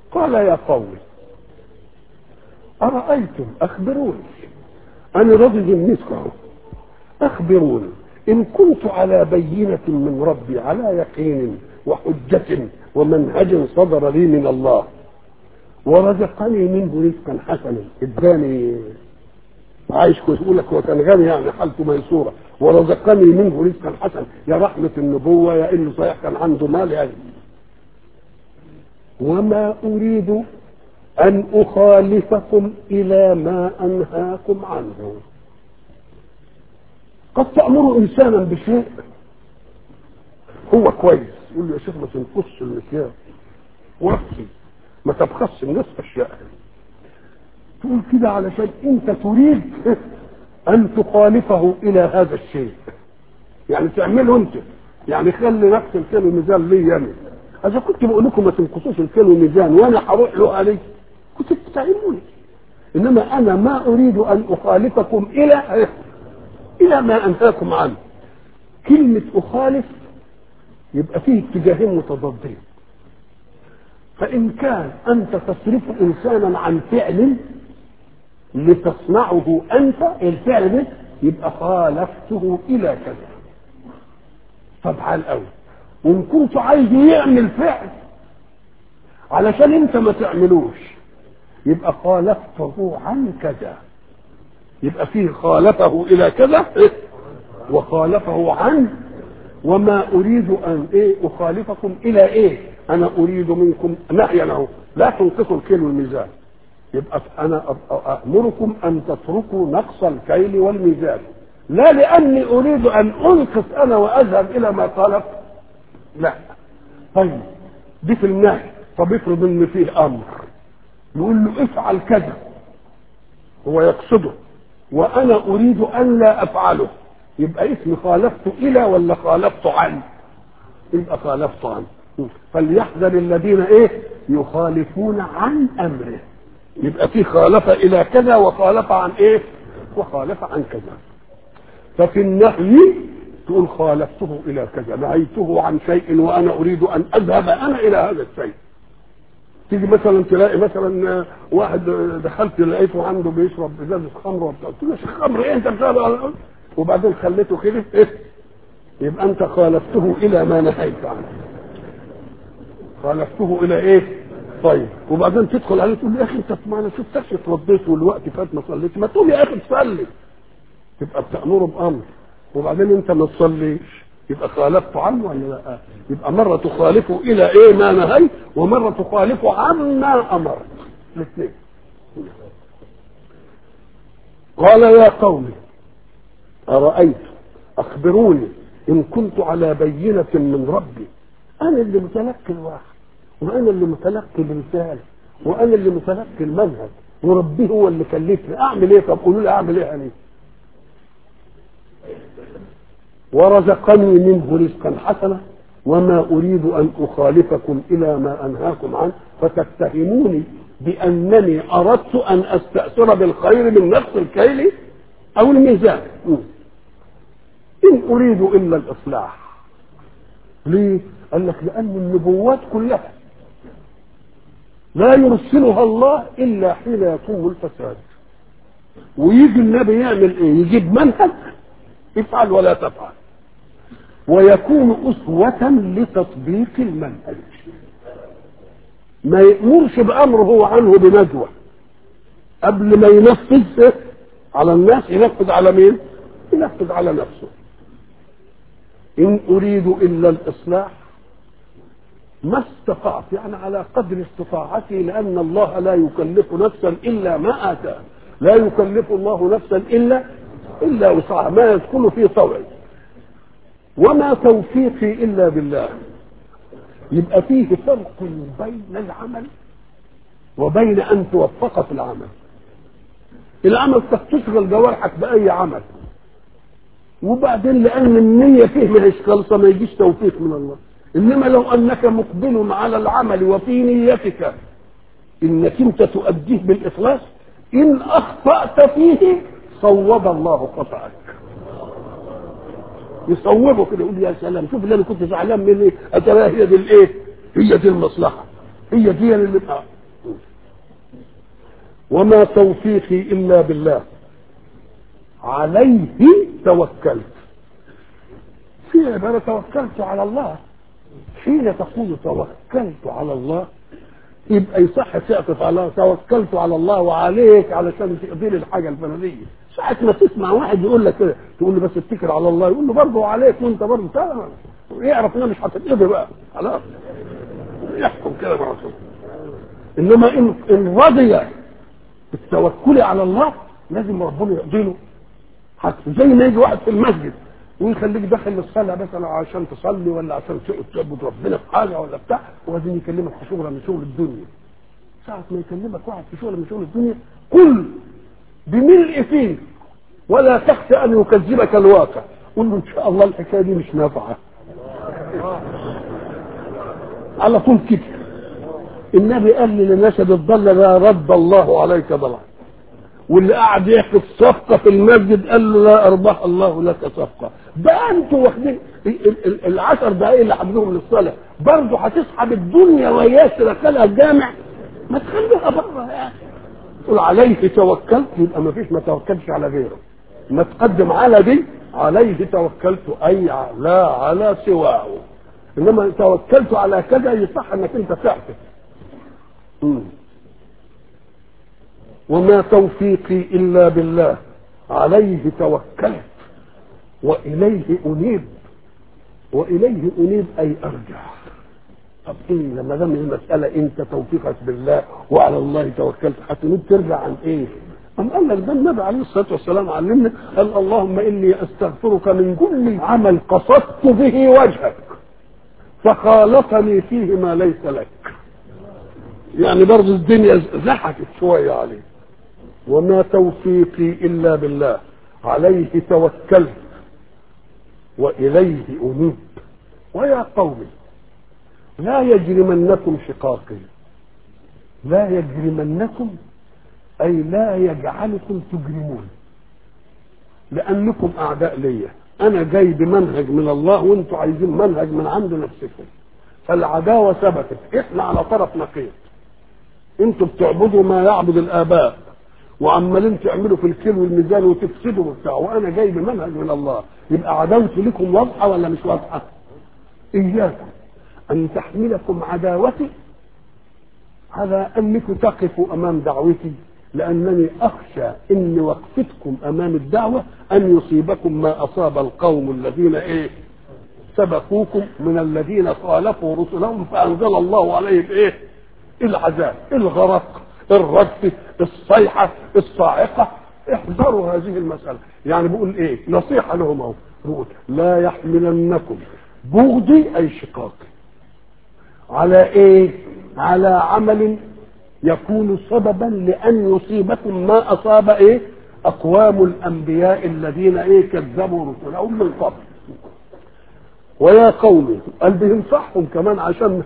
قال يا قوم أرأيتم أخبروني أنا رجل مثله أخبروني إن كنت على بينة من ربي على يقين وحجة ومنهج صدر لي من الله ورزقني منه رزقا حسنا اداني عايش كويس يقول لك هو كان غني يعني حالته ميسوره ورزقني منه رزقا حسنا يا رحمه النبوه يا انه صحيح كان عنده مال يعني وما اريد ان اخالفكم الى ما انهاكم عنه قد تامر انسانا بشيء هو كويس يقول له يا شيخ ما تنقصش المكيال وقتي ما تبخسش الناس اشياء تقول كده علشان انت تريد ان تخالفه الى هذا الشيء يعني تعمله انت يعني خلي نفس الكيلو ميزان لي انا اذا كنت بقول لكم ما تنقصوش الكيلو ميزان وانا هروح له عليه كنت بتتعبوني انما انا ما اريد ان اخالفكم الى الى ما انهاكم عنه كلمه اخالف يبقى فيه اتجاهين متضادين فإن كان أنت تصرف إنسانا عن فعل لتصنعه أنت الفعل ده يبقى خالفته إلى كذا طبعا الأول وإن كنت عايز يعمل فعل علشان أنت ما تعملوش يبقى خالفته عن كذا يبقى فيه خالفه إلى كذا وخالفه عن وما اريد ان ايه اخالفكم الى ايه انا اريد منكم نهيا اهو لا تنقصوا الكيل والميزان يبقى انا امركم ان تتركوا نقص الكيل والميزان لا لاني اريد ان انقص انا واذهب الى ما خالف لا طيب دي في النهي طب افرض ان فيه امر يقول له افعل كذا هو يقصده وانا اريد ان لا افعله يبقى اسم خالفت الى ولا خالفت عن يبقى خالفت عن فليحذر الذين ايه يخالفون عن امره يبقى في خالف الى كذا وخالف عن ايه وخالف عن كذا ففي النهي تقول خالفته الى كذا نهيته عن شيء وانا اريد ان اذهب انا الى هذا الشيء تيجي مثلا تلاقي مثلا واحد دخلت لقيته عنده بيشرب ازازه خمر وبتاع قلت له يا شيخ خمر ايه انت بتشرب وبعدين خليته كده إيه؟ يبقى انت خالفته الى ما نهيت عنه خالفته الى ايه طيب وبعدين تدخل عليه تقول يا اخي انت ما انا شفتكش اتوضيت والوقت فات ما صليتش ما تقول يا اخي تصلي تبقى بتامره بامر وبعدين انت ما تصليش يبقى خالفته عنه ولا لا يبقى مره تخالفه الى ايه ما نهيت ومره تخالفه عما امرت الاثنين قال يا قوم أرأيت أخبروني إن كنت على بينة من ربي أنا اللي متلقي الوحي وأنا اللي متلقي الرسالة وأنا اللي متلقي المنهج وربي هو اللي كلفني أعمل إيه طب قولوا لي أعمل إيه يعني ورزقني منه رزقا حسنا وما أريد أن أخالفكم إلى ما أنهاكم عنه فتتهموني بأنني أردت أن أستأثر بالخير من نفس الكيل أو الميزان إن أريد إلا الإصلاح ليه؟ قال لك لأن النبوات كلها لا يرسلها الله إلا حين يقوم الفساد ويجي النبي يعمل إيه؟ يجيب منهج افعل ولا تفعل ويكون أسوة لتطبيق المنهج ما يأمرش بأمر هو عنه بنجوى قبل ما ينفذ على الناس ينفذ على مين؟ ينفذ على نفسه إن أريد إلا الإصلاح ما استطعت يعني على قدر استطاعتي لأن الله لا يكلف نفسا إلا ما آتاه لا يكلف الله نفسا إلا إلا وسعها ما يدخل في طوعي وما توفيقي إلا بالله يبقى فيه فرق بين العمل وبين أن توفق في العمل العمل قد تشغل جوارحك بأي عمل وبعدين لأن النية فيه ما هيش خالصة ما يجيش توفيق من الله إنما لو أنك مقبل على العمل وفي نيتك إنك أنت تؤديه بالإخلاص إن أخطأت فيه صوب الله خطأك يصوبه كده يقول يا سلام شوف اللي انا كنت زعلان منه ايه اترى هي دي الايه هي دي المصلحه هي دي اللي وما توفيقي الا بالله عليه توكلت في عبارة توكلت على الله حين تقول توكلت على الله يبقى يصح تعطف على الله توكلت على الله وعليك علشان تقضي لي الحاجه الفلانيه ساعة ما تسمع واحد يقول لك كده تقول له بس اتكل على الله يقول له برضه عليك وانت برضه تمام يعرف انها مش هتتقضي بقى خلاص يحكم كده مع رسول انما ان ان رضي بالتوكل على الله لازم ربنا يقضي له حتى زي ما يجي واحد في المسجد ويخليك داخل الصلاه مثلا عشان تصلي ولا عشان تعبد ربنا في حاجه ولا بتاع وبعدين يكلمك في شغله من شغل الدنيا ساعة ما يكلمك واحد في شغله من شغل الدنيا قل بملء فيه ولا تخشى ان يكذبك الواقع قل له ان شاء الله الحكايه دي مش نافعه على طول كده النبي قال لي لنشد الضل لا رد الله عليك ضلع واللي قاعد يحكي صفقه في المسجد قال له لا اربح الله لك صفقه بقى انتوا واخدين العشر دقائق اللي حافظوهم للصلاه برضه هتسحب الدنيا وياك تدخلها الجامع ما تخليها بره يا اخي تقول عليه توكلت يبقى ما فيش ما توكلش على غيره ما تقدم على دي عليه توكلت اي لا على سواه انما توكلت على كذا يصح انك انت تعطف وما توفيقي الا بالله عليه توكلت واليه انيب واليه انيب اي ارجع طب ايه لما دام المساله انت توفيقك بالله وعلى الله توكلت هتنيب ترجع عن ايه؟ أم قال لك ده النبي عليه الصلاه والسلام علمنا قال اللهم اني استغفرك من كل عمل قصدت به وجهك فخالطني فيه ما ليس لك يعني برضه الدنيا زحفت شويه عليه وما توفيقي الا بالله عليه توكلت واليه انيب ويا قوم لا يجرمنكم شقاقي لا يجرمنكم اي لا يجعلكم تجرمون لانكم اعداء ليا انا جاي بمنهج من الله وانتم عايزين منهج من عند نفسكم فالعداوه ثبتت احنا على طرف نقيض انتوا بتعبدوا ما يعبد الاباء وعمالين تعملوا في الكيل والميزان وتفسدوا وبتاع وانا جاي بمنهج من الله يبقى عداوتي لكم واضحه ولا مش واضحه؟ اياكم ان تحملكم عداوتي على انكم تقفوا امام دعوتي لانني اخشى ان وقفتكم امام الدعوه ان يصيبكم ما اصاب القوم الذين ايه سبقوكم من الذين خالفوا رسلهم فانزل الله عليهم ايه العذاب الغرق الرجف الصيحه الصاعقه احذروا هذه المساله يعني بيقول ايه نصيحه لهم اهو بيقول لا يحملنكم بغضي اي شقاقي على ايه على عمل يكون سببا لان يصيبكم ما اصاب ايه اقوام الانبياء الذين ايه كذبوا رسلهم من قبل ويا قوم قال بينصحهم كمان عشان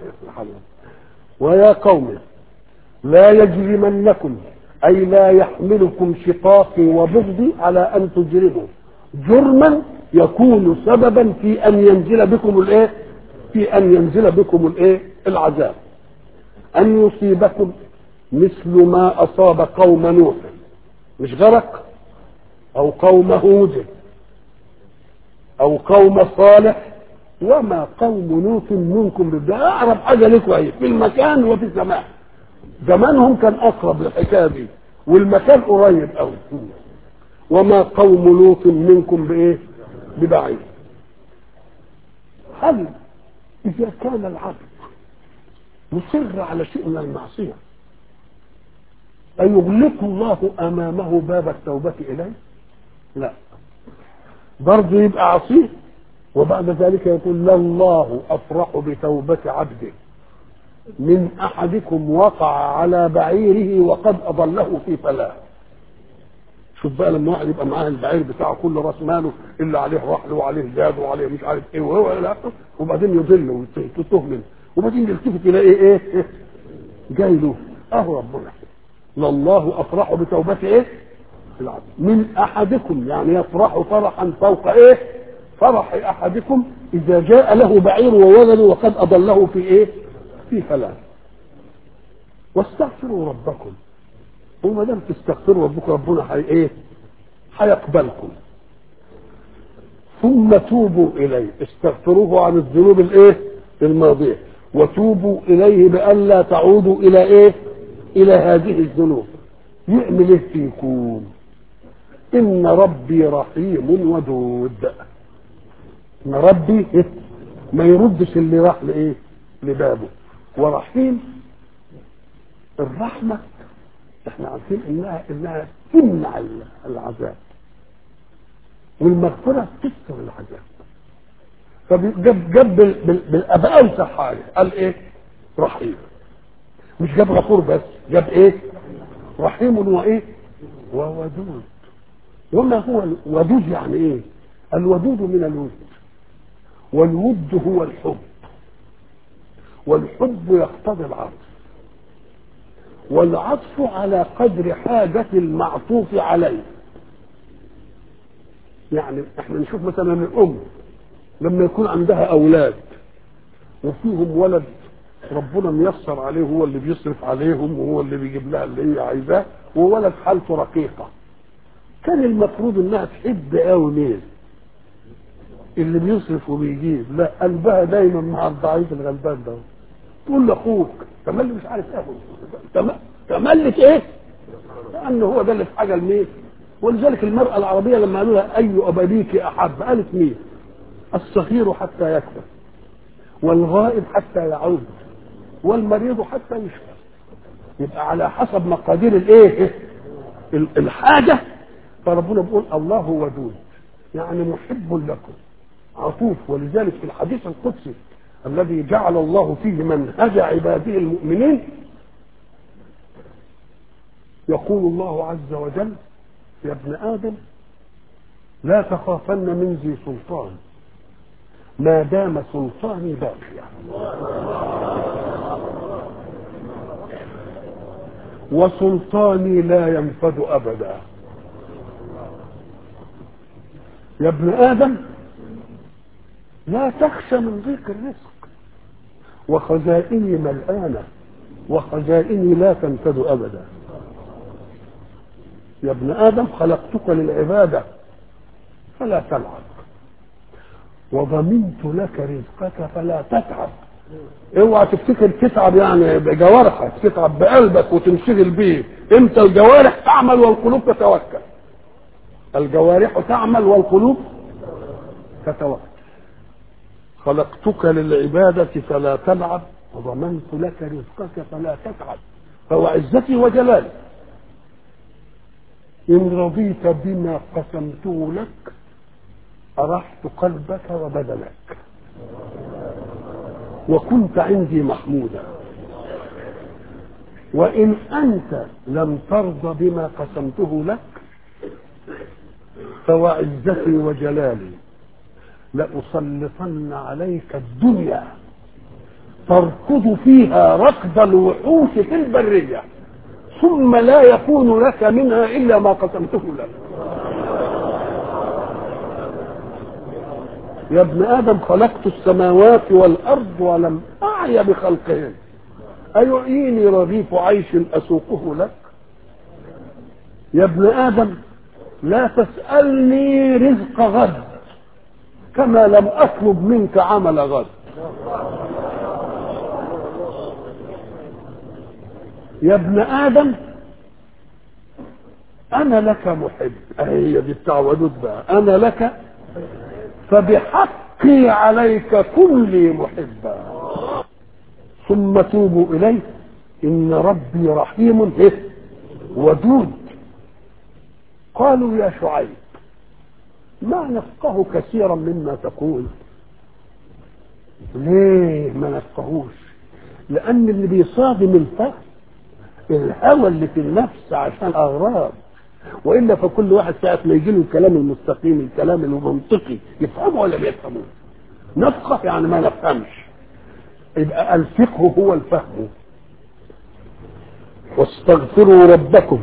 ويا قوم لا يجرمنكم اي لا يحملكم شقاقي وبغضي على ان تجرموا جرما يكون سببا في ان ينزل بكم الايه في ان ينزل بكم الايه العذاب ان يصيبكم مثل ما اصاب قوم نوح مش غرق او قوم هود او قوم صالح وما قوم لوط منكم بده اقرب حاجه لكم اهي في المكان وفي الزمان زمانهم كان اقرب للحكايه دي والمكان قريب قوي وما قوم لوط منكم بايه ببعيد هل اذا كان العبد مصر على شيء من المعصيه أيغلق الله أمامه باب التوبة إليه؟ لا برضه يبقى عصيه وبعد ذلك يقول لله أفرح بتوبة عبده من أحدكم وقع على بعيره وقد أضله في فلاة شوف بقى لما واحد يبقى معاه البعير بتاعه كل راس ماله اللي عليه رحل وعليه زاد وعليه مش عارف ايه وهو لا وبعدين يضل وتهمل وبعدين يلتفت يلاقي ايه, إيه جاي له اهو ربنا لله افرح بتوبته ايه العبد من احدكم يعني يفرح فرحا فوق ايه فرح احدكم اذا جاء له بعير وولد وقد اضله في ايه في فلاة واستغفروا ربكم وما دام تستغفروا ربكم ربنا حي ايه هيقبلكم ثم توبوا اليه استغفروه عن الذنوب الايه الماضيه وتوبوا اليه بألا تعودوا الى ايه الى هذه الذنوب يعمل ايه فيكم ان ربي رحيم ودود ان ربي إيه؟ ما يردش اللي راح لايه لبابه ورحيم الرحمه احنا عارفين انها انها تمنع العذاب والمغفره تكسر العذاب فجاب جاب بالابأوسع حاجه قال ايه؟ رحيم مش جاب غفور بس جاب ايه؟ رحيم وايه؟ وودود وما هو الودود يعني ايه؟ الودود من الود والود هو الحب والحب يقتضي العطف والعطف على قدر حاجة المعطوف عليه يعني احنا نشوف مثلا الام لما يكون عندها اولاد وفيهم ولد ربنا ميسر عليه هو اللي بيصرف عليهم وهو اللي بيجيب لها اللي هي عايزاه وولد حالته رقيقه كان المفروض انها تحب قوي مين اللي بيصرف وبيجيب لا قلبها دايما مع الضعيف الغلبان ده تقول لاخوك تملي مش عارف ايه تملك ايه لانه هو ده اللي في حاجه لمين ولذلك المرأة العربية لما قالوا لها أي أبابيك أحب قالت مين الصغير حتى يكبر والغائب حتى يعود والمريض حتى يشفى يبقى على حسب مقادير الايه الحاجة فربنا بيقول الله ودود يعني محب لكم عطوف ولذلك في الحديث القدسي الذي جعل الله فيه منهج عباده المؤمنين يقول الله عز وجل يا ابن آدم لا تخافن من ذي سلطان ما دام سلطاني باقيا وسلطاني لا ينفد أبدا يا ابن آدم لا تخشى من ضيق الرزق وخزائني ملآنة وخزائني لا تنفد أبدا يا ابن آدم خلقتك للعبادة فلا تلعب وضمنت لك رزقك فلا تتعب اوعى تفتكر تتعب يعني بجوارحك تتعب بقلبك وتنشغل بيه امتى الجوارح تعمل والقلوب تتوكل الجوارح تعمل والقلوب تتوكل خلقتك للعبادة فلا تلعب وضمنت لك رزقك فلا تتعب فهو عزتي وجلالي إن رضيت بما قسمته لك أرحت قلبك وبدنك وكنت عندي محمودا وإن أنت لم ترضى بما قسمته لك فوعزتي وجلالي لأسلطن عليك الدنيا تركض فيها ركض الوحوش في البرية ثم لا يكون لك منها إلا ما قسمته لك يا ابن آدم خلقت السماوات والأرض ولم أعي بخلقهن أيعيني رغيف عيش أسوقه لك يا ابن آدم لا تسألني رزق غد كما لم أطلب منك عمل غد يا ابن آدم أنا لك محب هي دي بتاع ودود بقى أنا لك فبحقي عليك كلي محبا ثم توبوا إليه إن ربي رحيم ودود قالوا يا شعيب ما نفقه كثيرا مما تقول ليه ما نفقهوش لأن اللي بيصادم الفهم الهوى اللي في النفس عشان أغراض والا فكل واحد ساعه ما يجي له الكلام المستقيم الكلام المنطقي يفهمه ولا ما يفهموش نفقه يعني ما نفهمش يبقى الفقه هو الفهم واستغفروا ربكم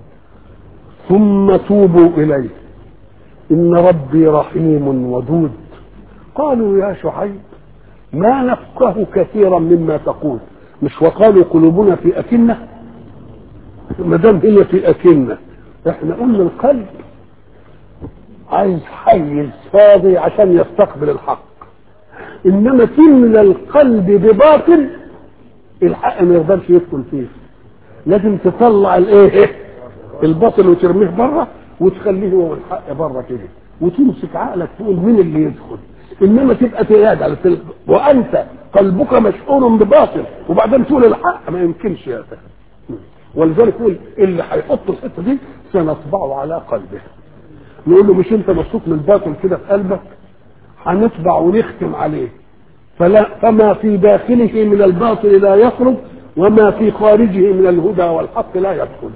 ثم توبوا اليه ان ربي رحيم ودود قالوا يا شعيب ما نفقه كثيرا مما تقول مش وقالوا قلوبنا في أكنة ما دام هي في أكنة احنا قلنا القلب عايز حيز فاضي عشان يستقبل الحق انما تملى القلب بباطل الحق ما يقدرش يدخل فيه لازم تطلع الايه الباطل وترميه بره وتخليه هو الحق بره كده وتمسك عقلك تقول مين اللي يدخل انما تبقى تياد على تلك وانت قلبك مشعور بباطل وبعدين تقول الحق ما يمكنش يا أخي. ولذلك يقول اللي هيحط الحته دي سنطبعه على قلبه نقول له مش انت مبسوط من الباطل كده في قلبك هنطبع ونختم عليه فلا فما في داخله من الباطل لا يخرج وما في خارجه من الهدى والحق لا يدخل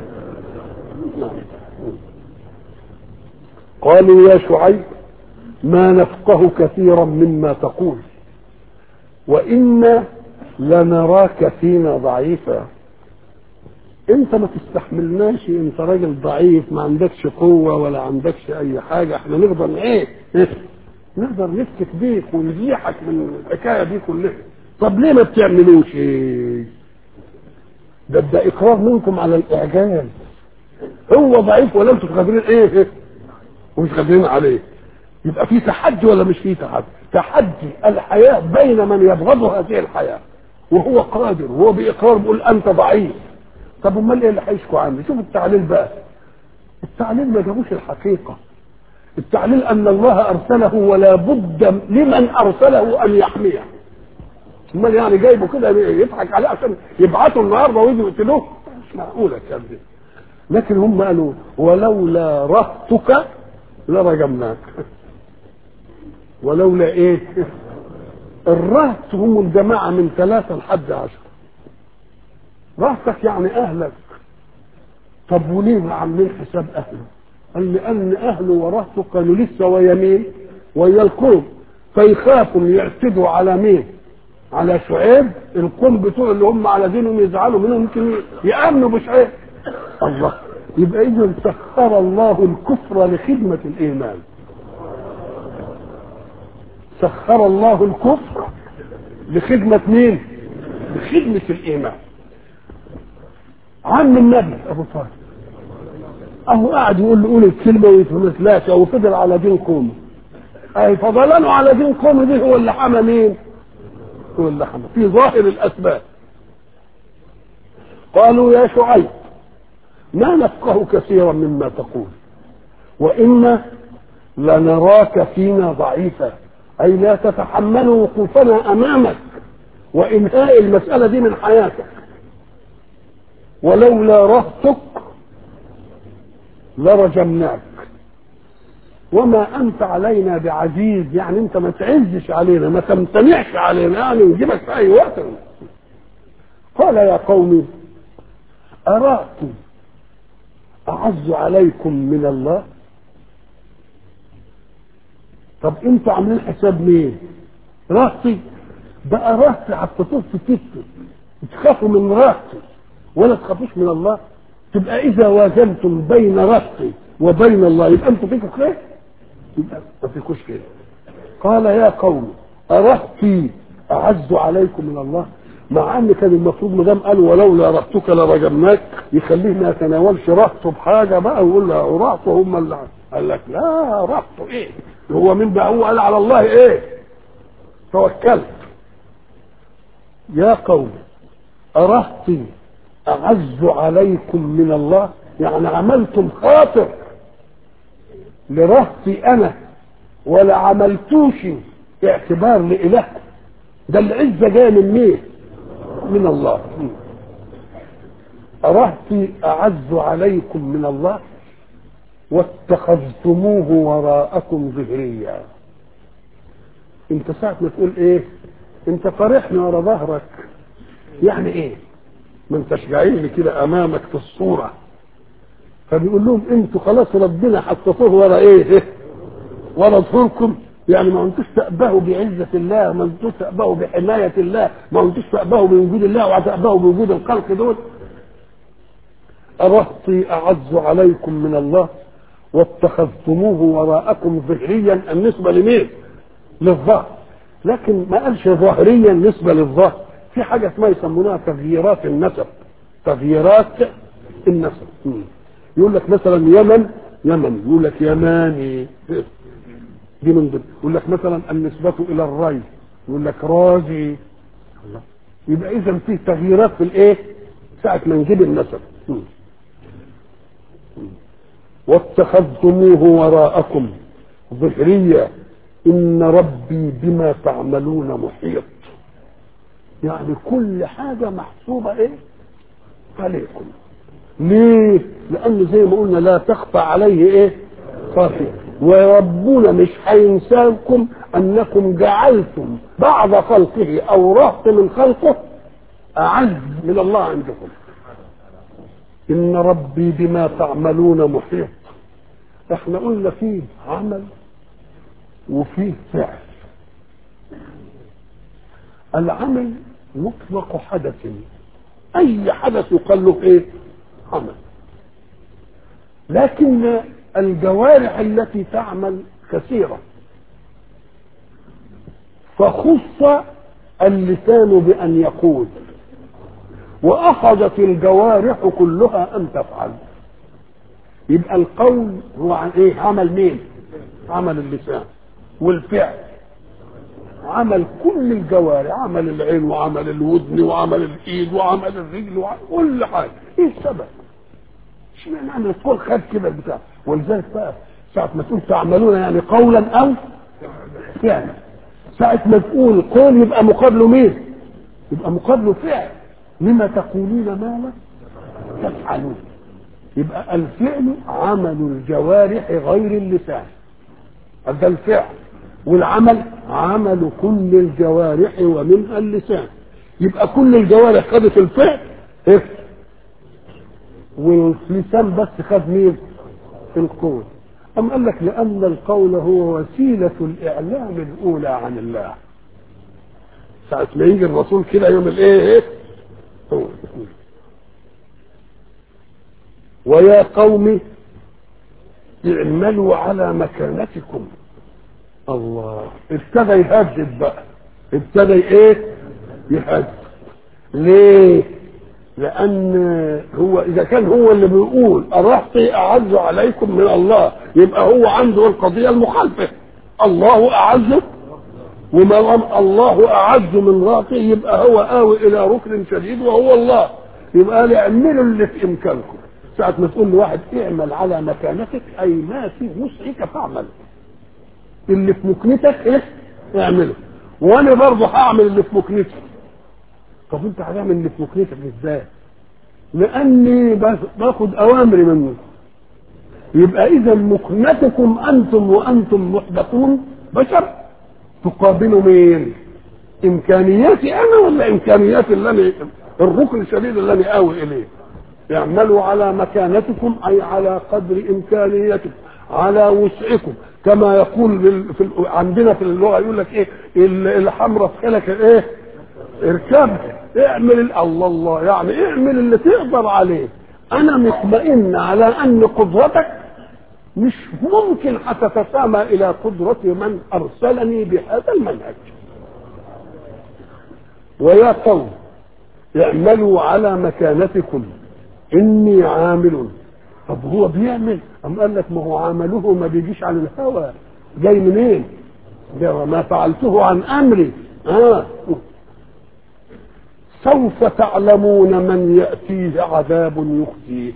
قالوا يا شعيب ما نفقه كثيرا مما تقول وإنا لنراك فينا ضعيفا انت ما تستحملناش انت راجل ضعيف ما عندكش قوة ولا عندكش اي حاجة احنا نقدر ايه نقدر نفتك بيك ونزيحك من الحكاية دي كلها طب ليه ما بتعملوش ايه ده ده اقرار منكم على الاعجاز هو ضعيف ولا انتم قادرين ايه ومش قادرين عليه يبقى في تحدي ولا مش في تحدي تحدي الحياة بين من يبغض هذه الحياة وهو قادر وهو بإقرار بيقول أنت ضعيف طب امال ايه اللي هيشكوا عني شوف التعليل بقى التعليل ما جابوش الحقيقة التعليل أن الله أرسله ولا بد لمن أرسله أن يحميه امال يعني جايبه كده يضحك عليه عشان يبعتوا النهارده ويجوا يقتلوه مش معقولة الكلام ده لكن هم قالوا ولولا رهتك لرجمناك ولولا ايه الرهت هم الجماعة من ثلاثة لحد عشر رهتك يعني اهلك طب وليه عاملين حساب اهله قال لان اهله ورهته كانوا لسه ويا مين ويا القوم فيخافوا يعتدوا على مين على شعيب القوم بتوع اللي هم على دينهم يزعلوا منهم يمكن يامنوا بشعيب الله يبقى اذا سخر الله الكفر لخدمه الايمان سخر الله الكفر لخدمه مين لخدمه الايمان عم النبي ابو طالب اهو قاعد يقول له قول الكلمه ويتمثلاش او فضل على دين قومه اي فضلانه على دين قومه دي هو اللي حمى مين هو اللي حمى في ظاهر الاسباب قالوا يا شعيب ما نفقه كثيرا مما تقول وإنا لنراك فينا ضعيفا أي لا تتحمل وقوفنا أمامك وإنهاء المسألة دي من حياتك ولولا رهتك لرجمناك وما أنت علينا بعزيز يعني أنت ما تعزش علينا ما تمتنعش علينا يعني نجيبك في أي وقت قال يا قومي أراكم أعز عليكم من الله طب انتوا عاملين حساب مين راحتي بقى راحتي حطيتوه في كتفي تخافوا من راحتي ولا تخافوش من الله تبقى اذا وازنتم بين راحتي وبين الله يبقى انتوا فيكم خير يبقى ما فيكوش خير قال يا قوم أرهتي أعز عليكم من الله مع ان كان المفروض ما دام قال ولولا رهتك لرجمناك يخليه ما يتناولش رهته بحاجه بقى ويقول له رهته هم اللي قال لك لا رهته ايه هو من بقى هو قال على الله ايه توكلت يا قوم أرهتي أعز عليكم من الله يعني عملتم خاطر لرهتي أنا ولا عملتوش اعتبار لإلهكم ده العزة جاية من مين؟ من الله أرهتي أعز عليكم من الله واتخذتموه وراءكم ظهريا انت ساعة ما تقول ايه انت فرحني ورا ظهرك يعني ايه ما انتش جايين كده امامك في الصورة فبيقول لهم انتوا خلاص ربنا حطيتوه ورا ايه ورا ظهوركم يعني ما انتوش تأبهوا بعزة الله ما انتوش تأبهوا بحماية الله ما انتوش تأبهوا بوجود الله وهتأبهوا بوجود الخلق دول أرهطي أعز عليكم من الله واتخذتموه وراءكم ظهريا النسبة لمين؟ للظهر لكن ما قالش ظاهريا نسبة للظهر في حاجه اسمها يسمونها تغييرات النسب تغييرات النسب مم. يقول لك مثلا يمن يمن يقول لك يماني دي من ضمن يقول لك مثلا النسبة إلى الري يقول لك رازي الله يبقى إذا في تغييرات في الإيه؟ ساعة ما نجيب النسب مم. مم. واتخذتموه وراءكم ظهريا إن ربي بما تعملون محيط يعني كل حاجة محسوبة إيه؟ عليكم ليه؟ لأن زي ما قلنا لا تخفى عليه إيه؟ خافية وربنا مش هينساكم أنكم جعلتم بعض خلقه أو رهط من خلقه أعز من الله عندكم إن ربي بما تعملون محيط احنا قلنا فيه عمل وفيه فعل العمل مطلق حدث اي حدث يقال له ايه عمل لكن الجوارح التي تعمل كثيرة فخص اللسان بأن يقول وأخذت الجوارح كلها أن تفعل يبقى القول هو عن ايه عمل مين عمل اللسان والفعل عمل كل الجوارح عمل العين وعمل الودن وعمل الايد وعمل الرجل وعمل كل حاجه ايه السبب اشمعنى عمل الكل خد كده البتاع ولذلك بقى ساعة ما تقول تعملون يعني قولا او فعلا ساعة ما تقول قول يبقى مقابله مين؟ يبقى مقابله فعل لما تقولون ما لا تفعلون يبقى الفعل عمل الجوارح غير اللسان هذا الفعل والعمل عمل كل الجوارح ومنها اللسان يبقى كل الجوارح خدت الفعل إيه؟ واللسان بس خد مين القول أم قال لك لأن القول هو وسيلة الإعلام الأولى عن الله ساعة ما يجي الرسول كده يوم الإيه إيه؟ هو ويا قوم اعملوا على مكانتكم الله ابتدى يهدد بقى ابتدى ايه يهدد ليه لان هو اذا كان هو اللي بيقول الرحطي اعز عليكم من الله يبقى هو عنده القضيه المخالفه الله اعز وما دام الله اعز من راقي يبقى هو آوي الى ركن شديد وهو الله يبقى قال اعملوا اللي في امكانكم ساعة ما تقول لواحد اعمل على مكانتك اي ما في وسعك فاعمل اللي في مكنتك ايه اعمله وانا برضه هعمل اللي في مكنتي طب انت هتعمل اللي في مكنتك ازاي لاني باخد اوامري منه يبقى اذا مكنتكم انتم وانتم محدثون بشر تقابلوا مين امكانياتي انا ولا امكانيات اللي انا الركن الشديد اللي انا اوي اليه اعملوا على مكانتكم اي على قدر امكانيتكم على وسعكم كما يقول في ال... عندنا في اللغه يقول لك ايه الحمراء في خلك ايه اركب اعمل ال... الله الله يعني اعمل اللي تقدر عليه انا مطمئن على ان قدرتك مش ممكن هتتسامى الى قدرة من ارسلني بهذا المنهج ويا قوم اعملوا على مكانتكم اني عامل طب هو بيعمل أم قال لك ما هو عمله ما بيجيش عن الهوى جاي منين جاي ما فعلته عن امري آه. سوف تعلمون من يأتيه عذاب يخزيه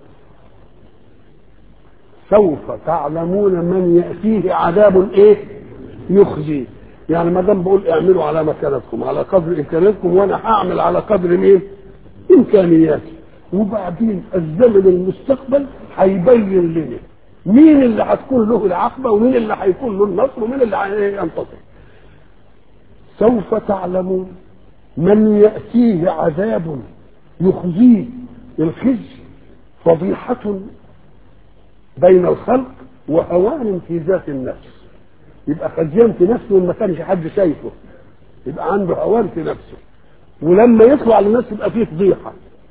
سوف تعلمون من يأتيه عذاب ايه يخزيه يعني ما دام بقول اعملوا على مكانتكم على قدر امكانياتكم وانا هعمل على قدر مين امكانياتي وبعدين الزمن المستقبل هيبين لنا مين اللي هتكون له العقبه ومين اللي هيكون له النصر ومين اللي هينتصر سوف تعلمون من ياتيه عذاب يخزيه الخزي فضيحه بين الخلق وهوان في ذات النفس يبقى خزيان في نفسه وما كانش حد شايفه يبقى عنده هوان في نفسه ولما يطلع للناس يبقى فيه فضيحه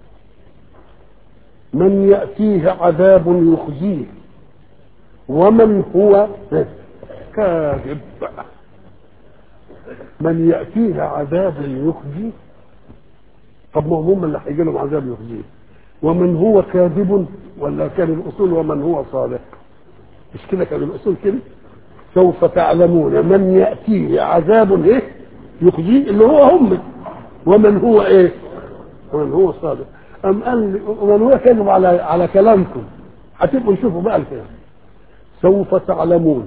من يأتيه عذاب يخزيه ومن هو كاذب من يأتيه عذاب يخزيه طب ما هم اللي هيجي لهم عذاب يخزيه ومن هو كاذب ولا كان الاصول ومن هو صادق مش كده كان الاصول كده سوف تعلمون من ياتيه عذاب ايه يخزيه اللي هو هم ومن هو ايه ومن هو صادق ام قال ومن هو كاذب على على كلامكم هتبقوا نشوفوا بقى الكلام سوف تعلمون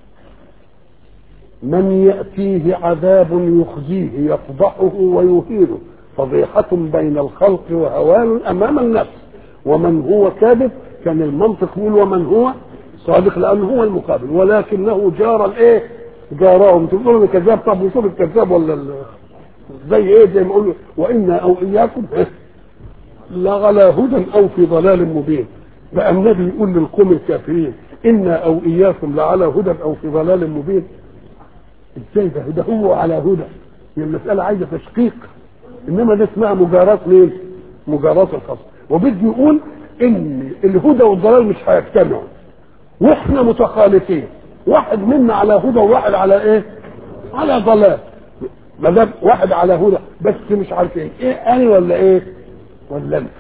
من يأتيه عذاب يخزيه يفضحه ويهينه فضيحة بين الخلق وهوان أمام النفس ومن هو كاذب كان المنطق يقول ومن هو صادق لأنه هو المقابل ولكنه جار الإيه؟ جارهم تقولوا الكذاب طب وشوف الكذاب ولا ال... زي إيه زي ما يقولوا وإنا أو إياكم لغلى هدى أو في ضلال مبين بقى النبي يقول للقوم الكافرين إنا أو إياكم لعلى هدى أو في ضلال مبين ازاي ده ده هو على هدى هي المسألة عايزة تشقيق إنما ده اسمها مجاراة مين؟ مجاراة الخصم وبده يقول إن الهدى والضلال مش هيجتمعوا وإحنا متخالفين واحد منا على هدى وواحد على إيه؟ على ضلال ما دام واحد على هدى بس مش عارفين إيه أنا ولا إيه؟ ولا أنت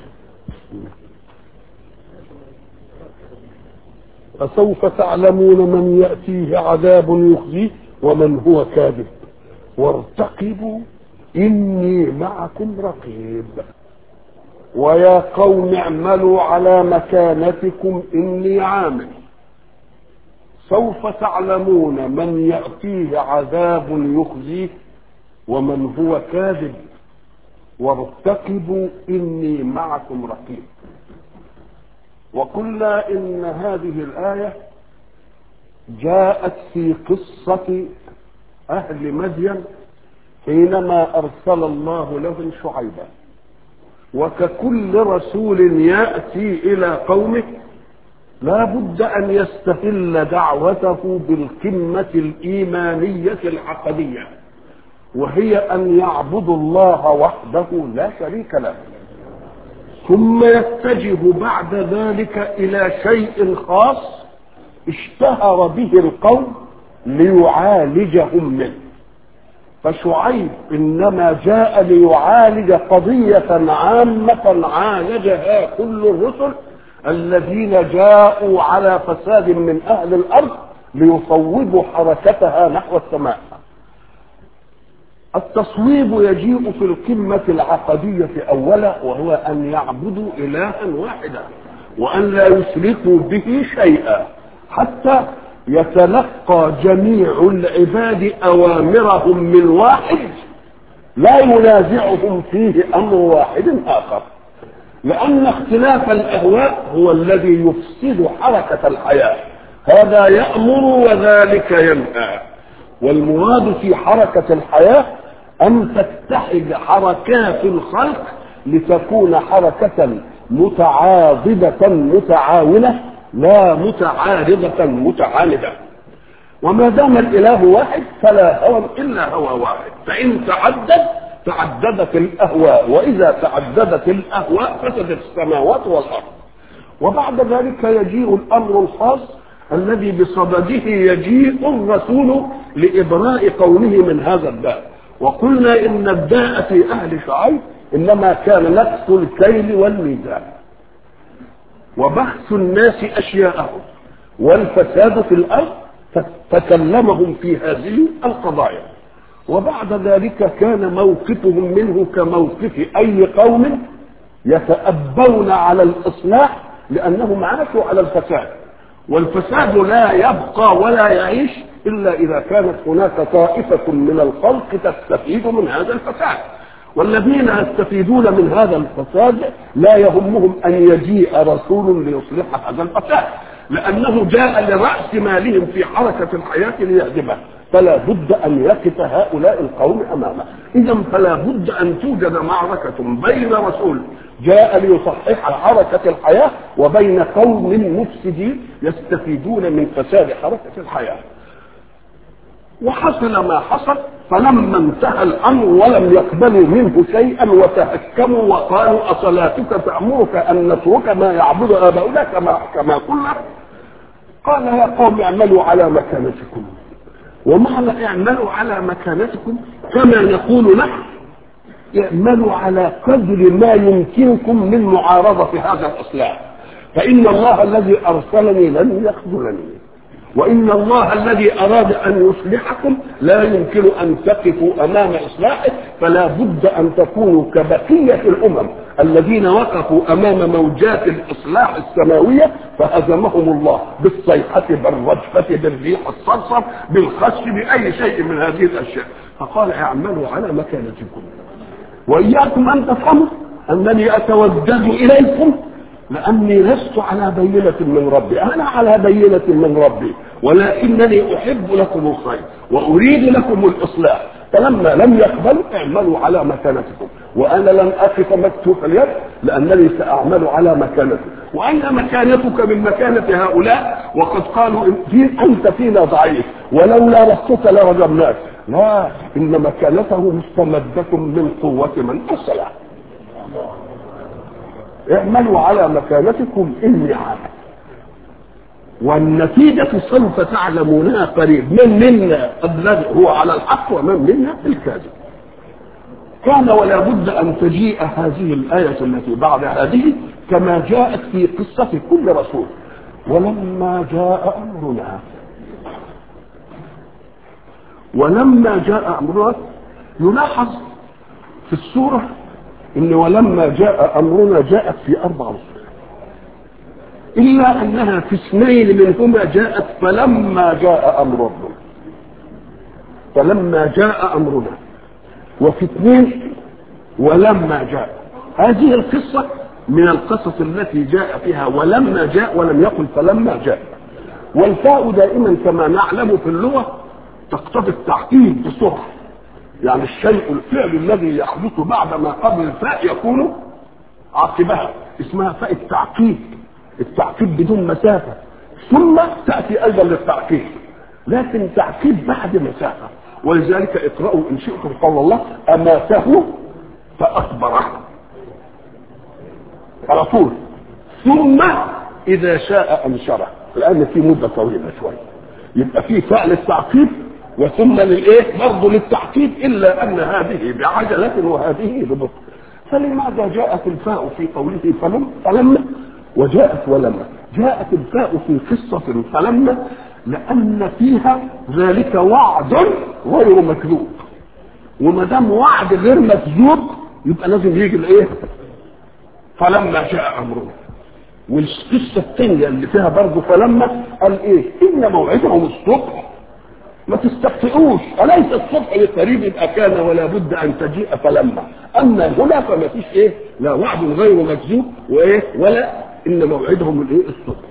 فسوف تعلمون من يأتيه عذاب يخزيه ومن هو كاذب وارتقبوا إني معكم رقيب ويا قوم اعملوا على مكانتكم إني عامل سوف تعلمون من يأتيه عذاب يخزيه ومن هو كاذب وارتقبوا إني معكم رقيب وقلنا إن هذه الآية جاءت في قصة أهل مدين حينما أرسل الله لهم شعيبا وككل رسول يأتي إلى قومه لا بد أن يستهل دعوته بالقمة الإيمانية العقدية وهي أن يعبدوا الله وحده لا شريك له ثم يتجه بعد ذلك إلى شيء خاص اشتهر به القوم ليعالجهم منه فشعيب انما جاء ليعالج قضيه عامه عالجها كل الرسل الذين جاءوا على فساد من اهل الارض ليصوبوا حركتها نحو السماء التصويب يجيء في القمه العقديه اولا وهو ان يعبدوا الها واحدا وان لا يشركوا به شيئا حتى يتلقى جميع العباد اوامرهم من واحد لا ينازعهم فيه امر واحد اخر لان اختلاف الاهواء هو الذي يفسد حركه الحياه هذا يامر وذلك ينهى والمراد في حركه الحياه ان تتحد حركات الخلق لتكون حركه متعاضده متعاونه لا متعارضة متعاندة وما دام الإله واحد فلا هوى إلا هوى واحد فإن تعدد تعددت الأهواء وإذا تعددت الأهواء فسدت السماوات والأرض وبعد ذلك يجيء الأمر الخاص الذي بصدده يجيء الرسول لإبراء قومه من هذا الداء وقلنا إن الداء في أهل شعيب إنما كان نقص الكيل والميزان وبحث الناس اشياءهم والفساد في الارض فكلمهم في هذه القضايا وبعد ذلك كان موقفهم منه كموقف اي قوم يتأبون على الاصلاح لانهم عاشوا على الفساد والفساد لا يبقى ولا يعيش الا اذا كانت هناك طائفه من الخلق تستفيد من هذا الفساد والذين يستفيدون من هذا الفساد لا يهمهم ان يجيء رسول ليصلح هذا الفساد لانه جاء لراس مالهم في حركه الحياه ليهدمه فلا بد ان يقف هؤلاء القوم امامه اذا فلا بد ان توجد معركه بين رسول جاء ليصحح حركه الحياه وبين قوم مفسدين يستفيدون من فساد حركه الحياه وحصل ما حصل فلما انتهى الامر ولم يقبلوا منه شيئا وتهكموا وقالوا اصلاتك تامرك ان نترك ما يعبد اباؤنا كما كما قلنا قال يا قوم اعملوا على مكانتكم ومعنى اعملوا على مكانتكم كما نقول نحن اعملوا على قدر ما يمكنكم من معارضة هذا الإصلاح فإن الله الذي أرسلني لن يخذلني وإن الله الذي أراد أن يصلحكم لا يمكن أن تقفوا أمام إصلاحه فلا بد أن تكونوا كبقية الأمم الذين وقفوا أمام موجات الإصلاح السماوية فهزمهم الله بالصيحة بالرجفة بالريح الصرصر بالخش بأي شيء من هذه الأشياء فقال اعملوا على مكانتكم وإياكم أن تفهموا أنني أتودد إليكم لأني لست على بينة من ربي أنا على بينة من ربي ولكنني أحب لكم الخير وأريد لكم الإصلاح فلما لم يقبلوا اعملوا على مكانتكم وأنا لن أقف مكتوف اليد لأنني سأعمل على مكانتي وأين مكانتك من مكانة هؤلاء وقد قالوا إن في أنت فينا ضعيف ولولا رفضك لرجمناك لا إن مكانته مستمدة من قوة من أرسله اعملوا على مكانتكم اني عامل والنتيجة سوف تعلمونها قريب من منا الذي هو على الحق ومن منا الكاذب كان ولا بد أن تجيء هذه الآية التي بعد هذه كما جاءت في قصة كل رسول ولما جاء أمرنا ولما جاء أمرنا يلاحظ في السورة ان ولما جاء امرنا جاءت في اربع رسل الا انها في اثنين منهما جاءت فلما جاء امر ربنا فلما جاء امرنا وفي اثنين ولما جاء هذه القصه من القصص التي جاء فيها ولما جاء ولم يقل فلما جاء والفاء دائما كما نعلم في اللغه تقتضي التعقيد بسرعه يعني الشيء الفعل الذي يحدث بعد ما قبل الفاء يكون عقبها اسمها فاء التعقيد التعقيد بدون مسافة ثم تأتي أيضا للتعقيد لكن تعقيد بعد مسافة ولذلك اقرأوا إن شئتم قول الله أماته فأكبره على طول ثم إذا شاء أنشره لأن في مدة طويلة شوية يبقى في فعل التعقيد وثم للايه برضه للتعقيد الا ان هذه بعجله وهذه ببطء فلماذا جاءت الفاء في قوله فلم فلما وجاءت ولما جاءت الفاء في قصة فلما لأن فيها ذلك وعد غير مكذوب وما دام وعد غير مكذوب يبقى لازم يجي الايه؟ فلما جاء أمرنا والقصة الثانية اللي فيها برضه فلما قال ايه؟ إن موعدهم الصبح ما تستخطئوش أليس الصبح لقريب يبقى كان ولا بد أن تجيء فلما أما هنا فما فيش إيه لا وعد غير مكذوب وإيه ولا إن موعدهم الإيه الصبح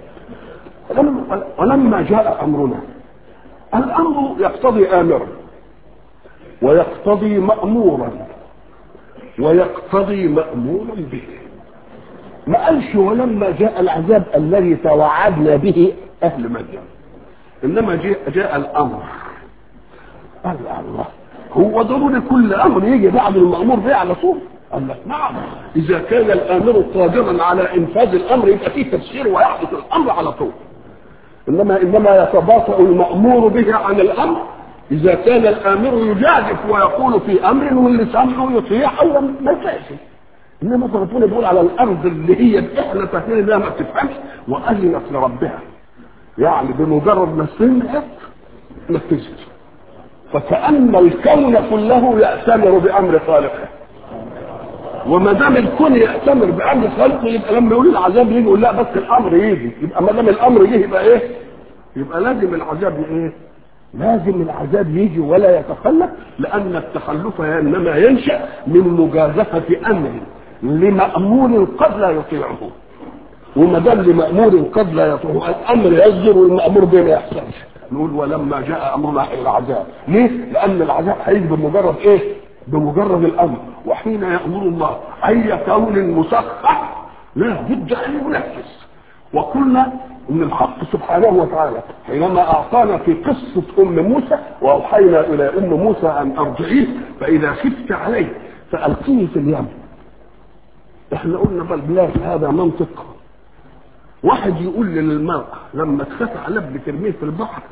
ولما جاء أمرنا الأمر يقتضي آمرا ويقتضي مأمورا ويقتضي مأمورا به ما قالش ولما جاء العذاب الذي توعدنا به أهل مدين انما جاء, جاء الامر قال الله هو ضروري كل امر يجي بعد المامور به على طول قال لك نعم اذا كان الامر قادرا على انفاذ الامر يبقى فيه تفسير ويحدث الامر على طول انما انما يتباطا المامور به عن الامر اذا كان الامر يجازف ويقول في امر واللي سامعه يطيع او ما يطيعش انما ربنا بيقول على الارض اللي هي احنا فاكرين انها ما بتفهمش واذنت لربها يعني بمجرد ما سمعت نفذت فكأن الكون كله يأتمر بأمر خالقه وما دام الكون يأتمر بأمر خالقه يبقى لما يقول العذاب يجي يقول لا بس الأمر يجي يبقى ما دام الأمر يجي يبقى إيه؟ يبقى لازم العذاب إيه؟ لازم العذاب يجي ولا يتخلف لأن التخلف إنما ينشأ من مجازفة أمر لمأمور قد لا يطيعه وما دام لمأمور قد لا يطيعه الأمر يصدر والمأمور به ما يحصلش نقول ولما جاء أمرنا العذاب ليه؟ لأن العذاب هيجي بمجرد إيه؟ بمجرد الأمر وحين يأمر الله أي كون مسخر لا بد أن ينفذ وقلنا ان الحق سبحانه وتعالى حينما اعطانا في قصه ام موسى واوحينا الى ام موسى ان ارجعيه فاذا خفت عليه فالقيه في اليم احنا قلنا بل هذا منطق واحد يقول للمرأة لما تخاف على ابن ترميه في البحر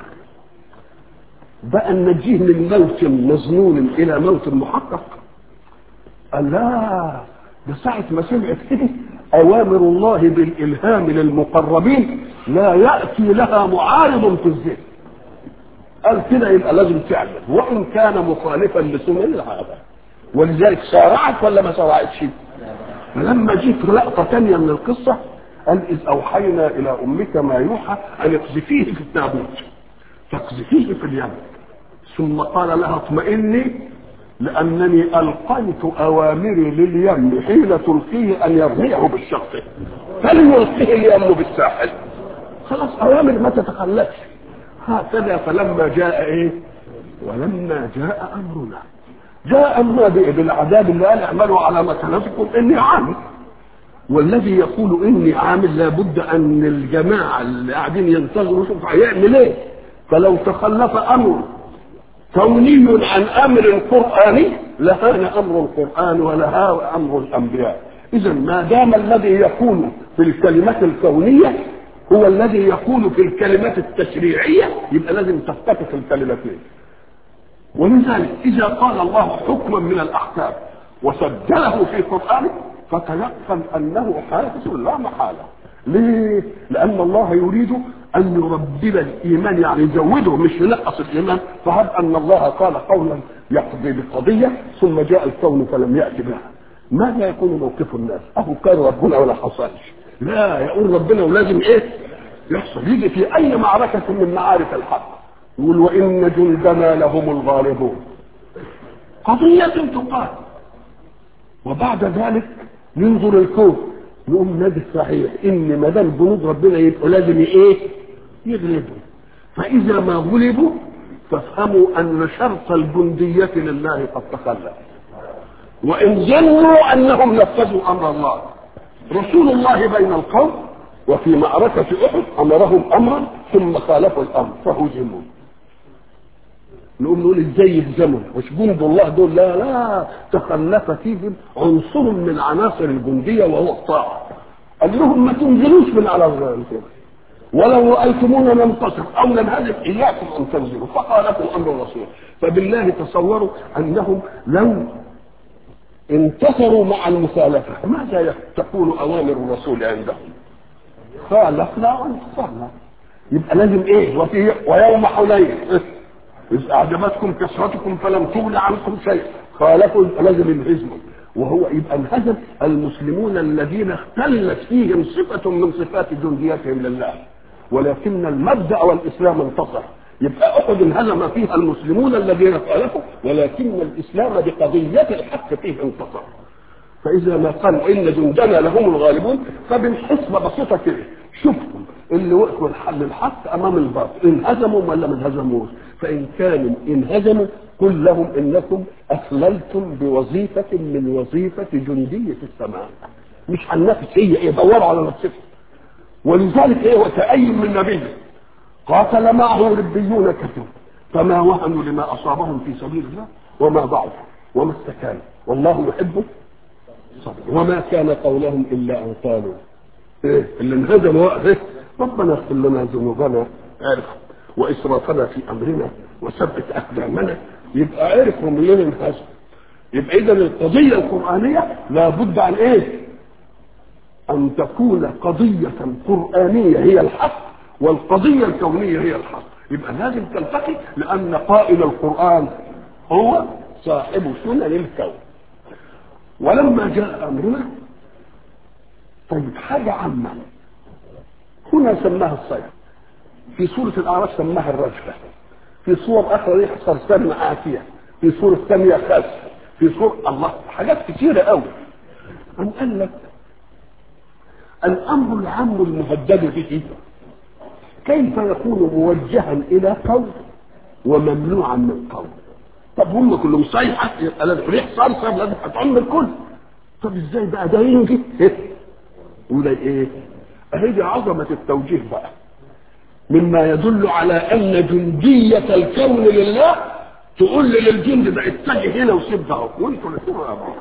بقى نجيه من موت مظنون الى موت محقق قال لا ده ساعة ما سمعت كده أوامر الله بالإلهام للمقربين لا يأتي لها معارض في الذهن قال كده يبقى لازم تعمل وإن كان مخالفا لسنن العادة ولذلك سارعت ولا ما سارعتش؟ فلما جيت لقطة تانية من القصة قال إذ أوحينا إلى أمك ما يوحى أن اقذفيه في التابوت فاقذفيه في اليم ثم قال لها اطمئني لأنني ألقيت أوامري لليم حين تلقيه أن يرميه بالشخص فليلقيه اليم بالساحل خلاص أوامر ما تتخلفش هكذا فلما جاء إيه ولما جاء أمرنا جاء أمرنا بالعذاب اللي قال اعملوا على مكانتكم إني عامل والذي يقول إني عامل لابد أن الجماعة اللي قاعدين ينتظروا شوف هيعمل إيه فلو تخلف أمر كوني عن امر قراني لهان امر القران ولها امر الانبياء اذا ما دام الذي يكون في الكلمات الكونيه هو الذي يكون في الكلمات التشريعيه يبقى لازم تفتكر الكلمتين ولذلك اذا قال الله حكما من الاحكام وسجله في قرانه فتيقن انه حادث لا محاله ليه؟ لأن الله يريد أن يربب الإيمان يعني يزوده مش ينقص الإيمان فهب أن الله قال قولا يقضي بقضية ثم جاء الكون فلم يأتي بها ماذا يكون موقف الناس؟ أهو كان ربنا ولا حصلش لا يقول ربنا ولازم إيه؟ يحصل يجي في أي معركة من معارك الحق يقول وإن جندنا لهم الغالبون قضية تقال وبعد ذلك ينظر الكون يقوم نادي صحيح ان ما دام جنود ربنا يبقوا لازم ايه؟ يغلبوا فاذا ما غلبوا فافهموا ان شرط الجنديه لله قد تخلف وان ظنوا انهم نفذوا امر الله رسول الله بين القوم وفي معركة أحد أمرهم أمرا ثم خالفوا الأمر فهزموا نقوم نقول ازاي يهزموا مش جند الله دول لا لا تخلف فيهم عنصر من عناصر الجنديه وهو الطاعه قال لهم ما تنزلوش من على الكرسي ولو رايتمونا ننتصر او ننهزم اياكم ان تنزلوا فخالفوا امر الرسول فبالله تصوروا انهم لو انتصروا مع المخالفه ماذا تكون اوامر الرسول عندهم؟ خالفنا وانتصرنا يبقى لازم ايه وفي ويوم حنين إذ أعجبتكم كثرتكم فلم تغن عنكم شيء خالفوا لازم الهزم وهو يبقى انهزم المسلمون الذين اختلت فيهم صفة من صفات جنديتهم لله ولكن المبدأ والإسلام انتصر يبقى أحد انهزم فيها المسلمون الذين خالفوا ولكن الإسلام بقضية الحق فيه انتصر فإذا ما قال إن جندنا لهم الغالبون فبالحسبة بسيطة كده شوفوا اللي وقفوا الحل الحق أمام الباطل انهزموا ولا ما انهزموش فإن كانوا انهزموا قل لهم إنكم أخللتم بوظيفة من وظيفة جندية السماء مش هننافس هي إيه دوروا على نفسكم ولذلك إيه وتأين من نبي قاتل معه ربيون كثير فما وهنوا لما أصابهم في سبيل الله وما ضعفوا وما استكانوا والله يحب صبر وما كان قولهم إلا أن قالوا إيه اللي انهزموا إيه ربنا اغفر لنا ذنوبنا عرفوا واسرافنا في امرنا وثبت اقدامنا يبقى عرفوا من لين انهزم يبقى اذا القضيه القرانيه لابد عن ايه؟ ان تكون قضيه قرانيه هي الحق والقضيه الكونيه هي الحق يبقى لازم تلتقي لان قائل القران هو صاحب سنن الكون ولما جاء امرنا طيب حاجه عامه هنا سماها الصيد في سورة الأعراف سماها الرجفة في صور أخرى ريح صرصار عافية في سورة ثانية خاص في سورة الله حاجات كثيرة قوي أم قال لك الأمر العام المهدد به كيف يكون موجها إلى قوم وممنوعا من قوم طب هم كلهم صيحة يبقى لازم ريح صرصر لازم هتعم الكل طب ازاي بقى ده ينجي وده ايه اهي دي عظمة التوجيه بقى مما يدل على ان جندية الكون لله تقول للجند ده اتجه هنا وسيب ده وانتوا الاثنين يا بعض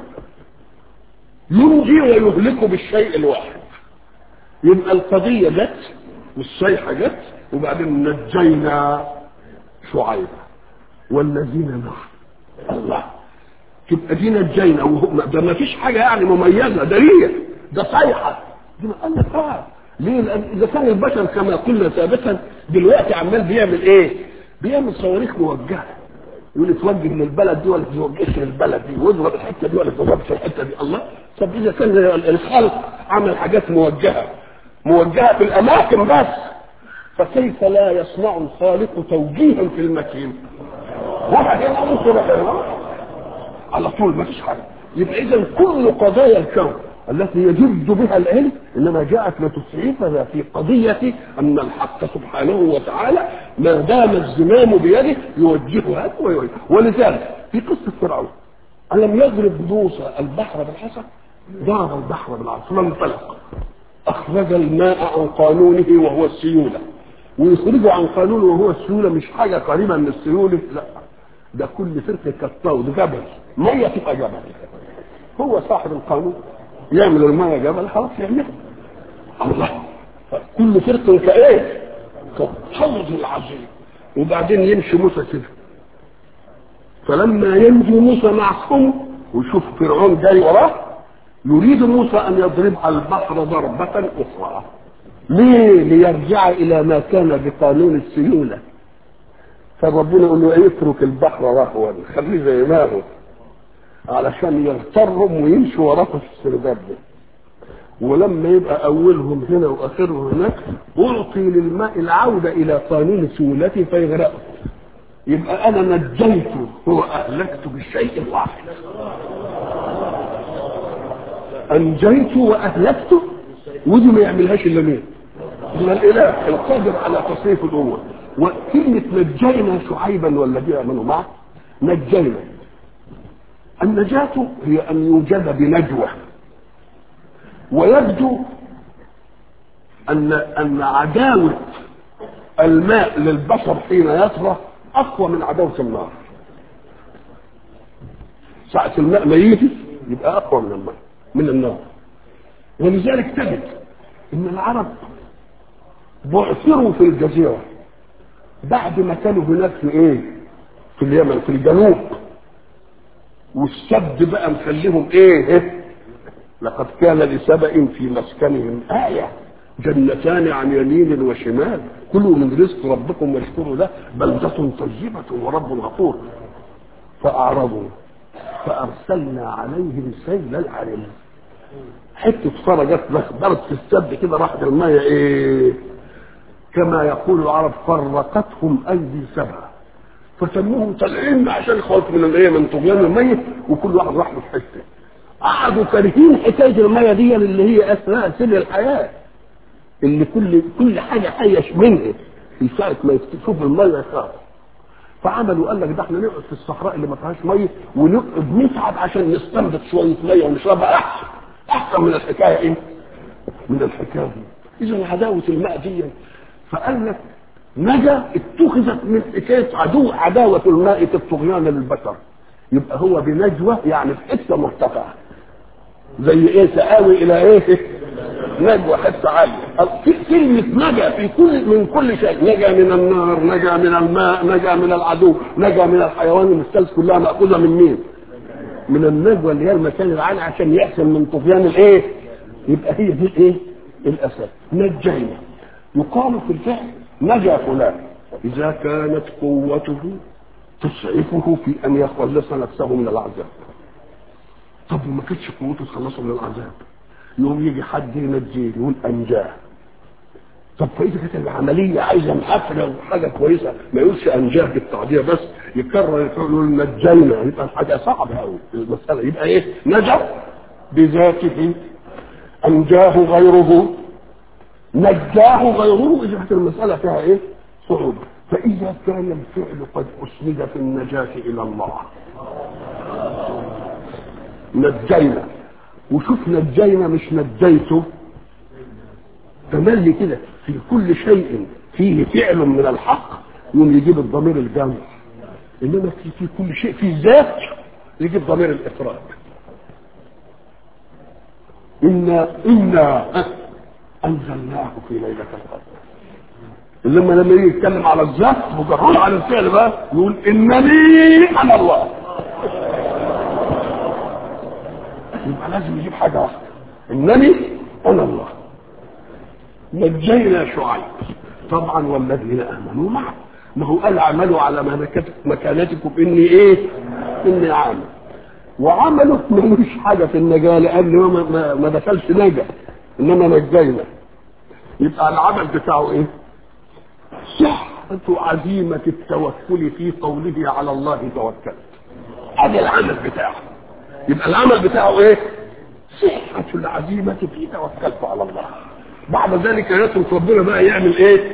ينجي ويهلك بالشيء الواحد يبقى القضية جت والصيحة جت وبعدين نجينا شعيب والذين معه الله تبقى دي نجينا وهم ده ما فيش حاجه يعني مميزه ده ليه ده صيحه دي قال لك اه ليه لان اذا كان البشر كما قلنا سابقا دلوقتي عمال بيعمل ايه بيعمل صواريخ موجهه يقول توجه للبلد دي ولا توجهش للبلد دي واضرب الحته دي ولا تضربش الحته دي الله طب اذا كان الخلق عمل حاجات موجهه موجهه في الاماكن بس فكيف لا يصنع الخالق توجيها في المكين واحد هنا ممكن على طول ما فيش حاجه يبقى اذا كل قضايا الكون التي يجد بها العلم انما جاءت لتسعفنا في قضيه ان الحق سبحانه وتعالى ما دام الزمام بيده يوجهها ويوجه ولذلك في قصه فرعون الم يضرب موسى البحر بالحسن ضرب البحر بالعصا فانفلق اخرج الماء عن قانونه وهو السيوله ويخرجه عن قانونه وهو السيوله مش حاجه قريبه من السيوله لا ده كل فرقه كالطود جبل ميه تبقى جبل هو صاحب القانون يعمل الميه جبل خلاص يعملها الله كل فرق كايه كالطود العظيم وبعدين يمشي موسى كده فلما ينجو موسى معهم ويشوف فرعون جاي وراه يريد موسى ان يضرب البحر ضربه اخرى ليه ليرجع الى ما كان بقانون السيوله فربنا يقول له اترك البحر رهوا خليه زي ما هو علشان يغترهم ويمشوا وراه في السرداب ده ولما يبقى اولهم هنا واخرهم هناك اعطي للماء العوده الى قانون سيولته فيغرقه يبقى انا نجيته هو اهلكته بالشيء الواحد انجيته واهلكته ودي ما يعملهاش الا مين؟ الا الاله القادر على تصريف الامور وكلمه نجينا شعيبا والذين امنوا معه نجينا النجاة هي أن يوجد بنجوى ويبدو أن أن عداوة الماء للبشر حين يطرى أقوى من عداوة النار ساعة الماء ما يجي يبقى أقوى من الماء من النار ولذلك تجد أن العرب بعثروا في الجزيرة بعد ما كانوا هناك في إيه؟ في اليمن في الجنوب والسد بقى مخليهم ايه لقد كان لسبأ في مسكنهم آية جنتان عن يمين وشمال كلوا من رزق ربكم واشكروا له بلدة طيبة ورب غفور فأعرضوا فأرسلنا عليهم سيل العرم حتة فرة جت ضربت في السد كده راحت المية ايه كما يقول العرب فرقتهم أيدي سبع فسموهم طالعين عشان خوف من الايه من طغيان الميت وكل واحد راح له في حته قعدوا كارهين حكايه الميه دي اللي هي اسماء سر الحياه اللي كل كل حاجه حيه منها في ساعه ما يشوف الميه يخاف فعملوا قال لك ده احنا نقعد في الصحراء اللي ما فيهاش ميه ونقعد نتعب عشان نستنبط شويه ميه ونشربها احسن احسن من الحكايه ايه؟ من الحكايه دي اذا عداوه الماء دي فقال لك نجا اتخذت من حكايه عدو عداوه الماء في الطغيان للبشر يبقى هو بنجوى يعني في حته مرتفعه زي ايه سآوي الى ايه نجوى حته عاليه كلمه نجا في كل من كل شيء نجا من النار نجا من الماء نجا من العدو نجا من الحيوان المستلز كلها ماخوذه من مين من النجوى اللي هي المكان العالي عشان يحسن من طغيان الايه يبقى هي دي الايه الاساس نجينا يقال في الفعل نجا فلان إذا كانت قوته تسعفه في أن يخلص نفسه من العذاب طب وما كانتش قوته تخلصه من العذاب يوم يجي حد ينجيه يقول أنجاه طب فإذا كانت العملية عايزة محفلة وحاجة كويسة ما يقولش أنجاه بالتعبير بس يكرر يقول نجينا يبقى حاجة صعبة أوي المسألة يبقى إيه نجا بذاته أنجاه غيره نجاه غيره اذا كانت المساله فيها ايه؟ صعوبه فاذا كان الفعل قد اسند في النجاه الى الله نجينا وشوف نجينا مش نجيته تملي كده في كل شيء فيه فعل من الحق يوم يجيب الضمير الجمع انما في, في كل شيء في الذات يجيب ضمير الافراد إنا إنا أنزلناه في ليلة القدر لما لما يجي يتكلم على الذات مجرد على الفعل بقى يقول إنني أنا الله يبقى لازم يجيب حاجه واحده انني انا الله نجينا شعيب طبعا والذين امنوا معه ما هو قال اعملوا على ملكت- مكانتكم اني ايه اني عامل وعمله ملوش حاجه في النجاه لانه ما, ما, ما دخلش نجا انما نجينا يبقى العمل بتاعه ايه صحة عزيمة التوكل في قوله على الله توكلت هذا العمل بتاعه يبقى العمل بتاعه ايه صحة العزيمة في توكلت على الله بعد ذلك يترك ربنا بقى يعمل ايه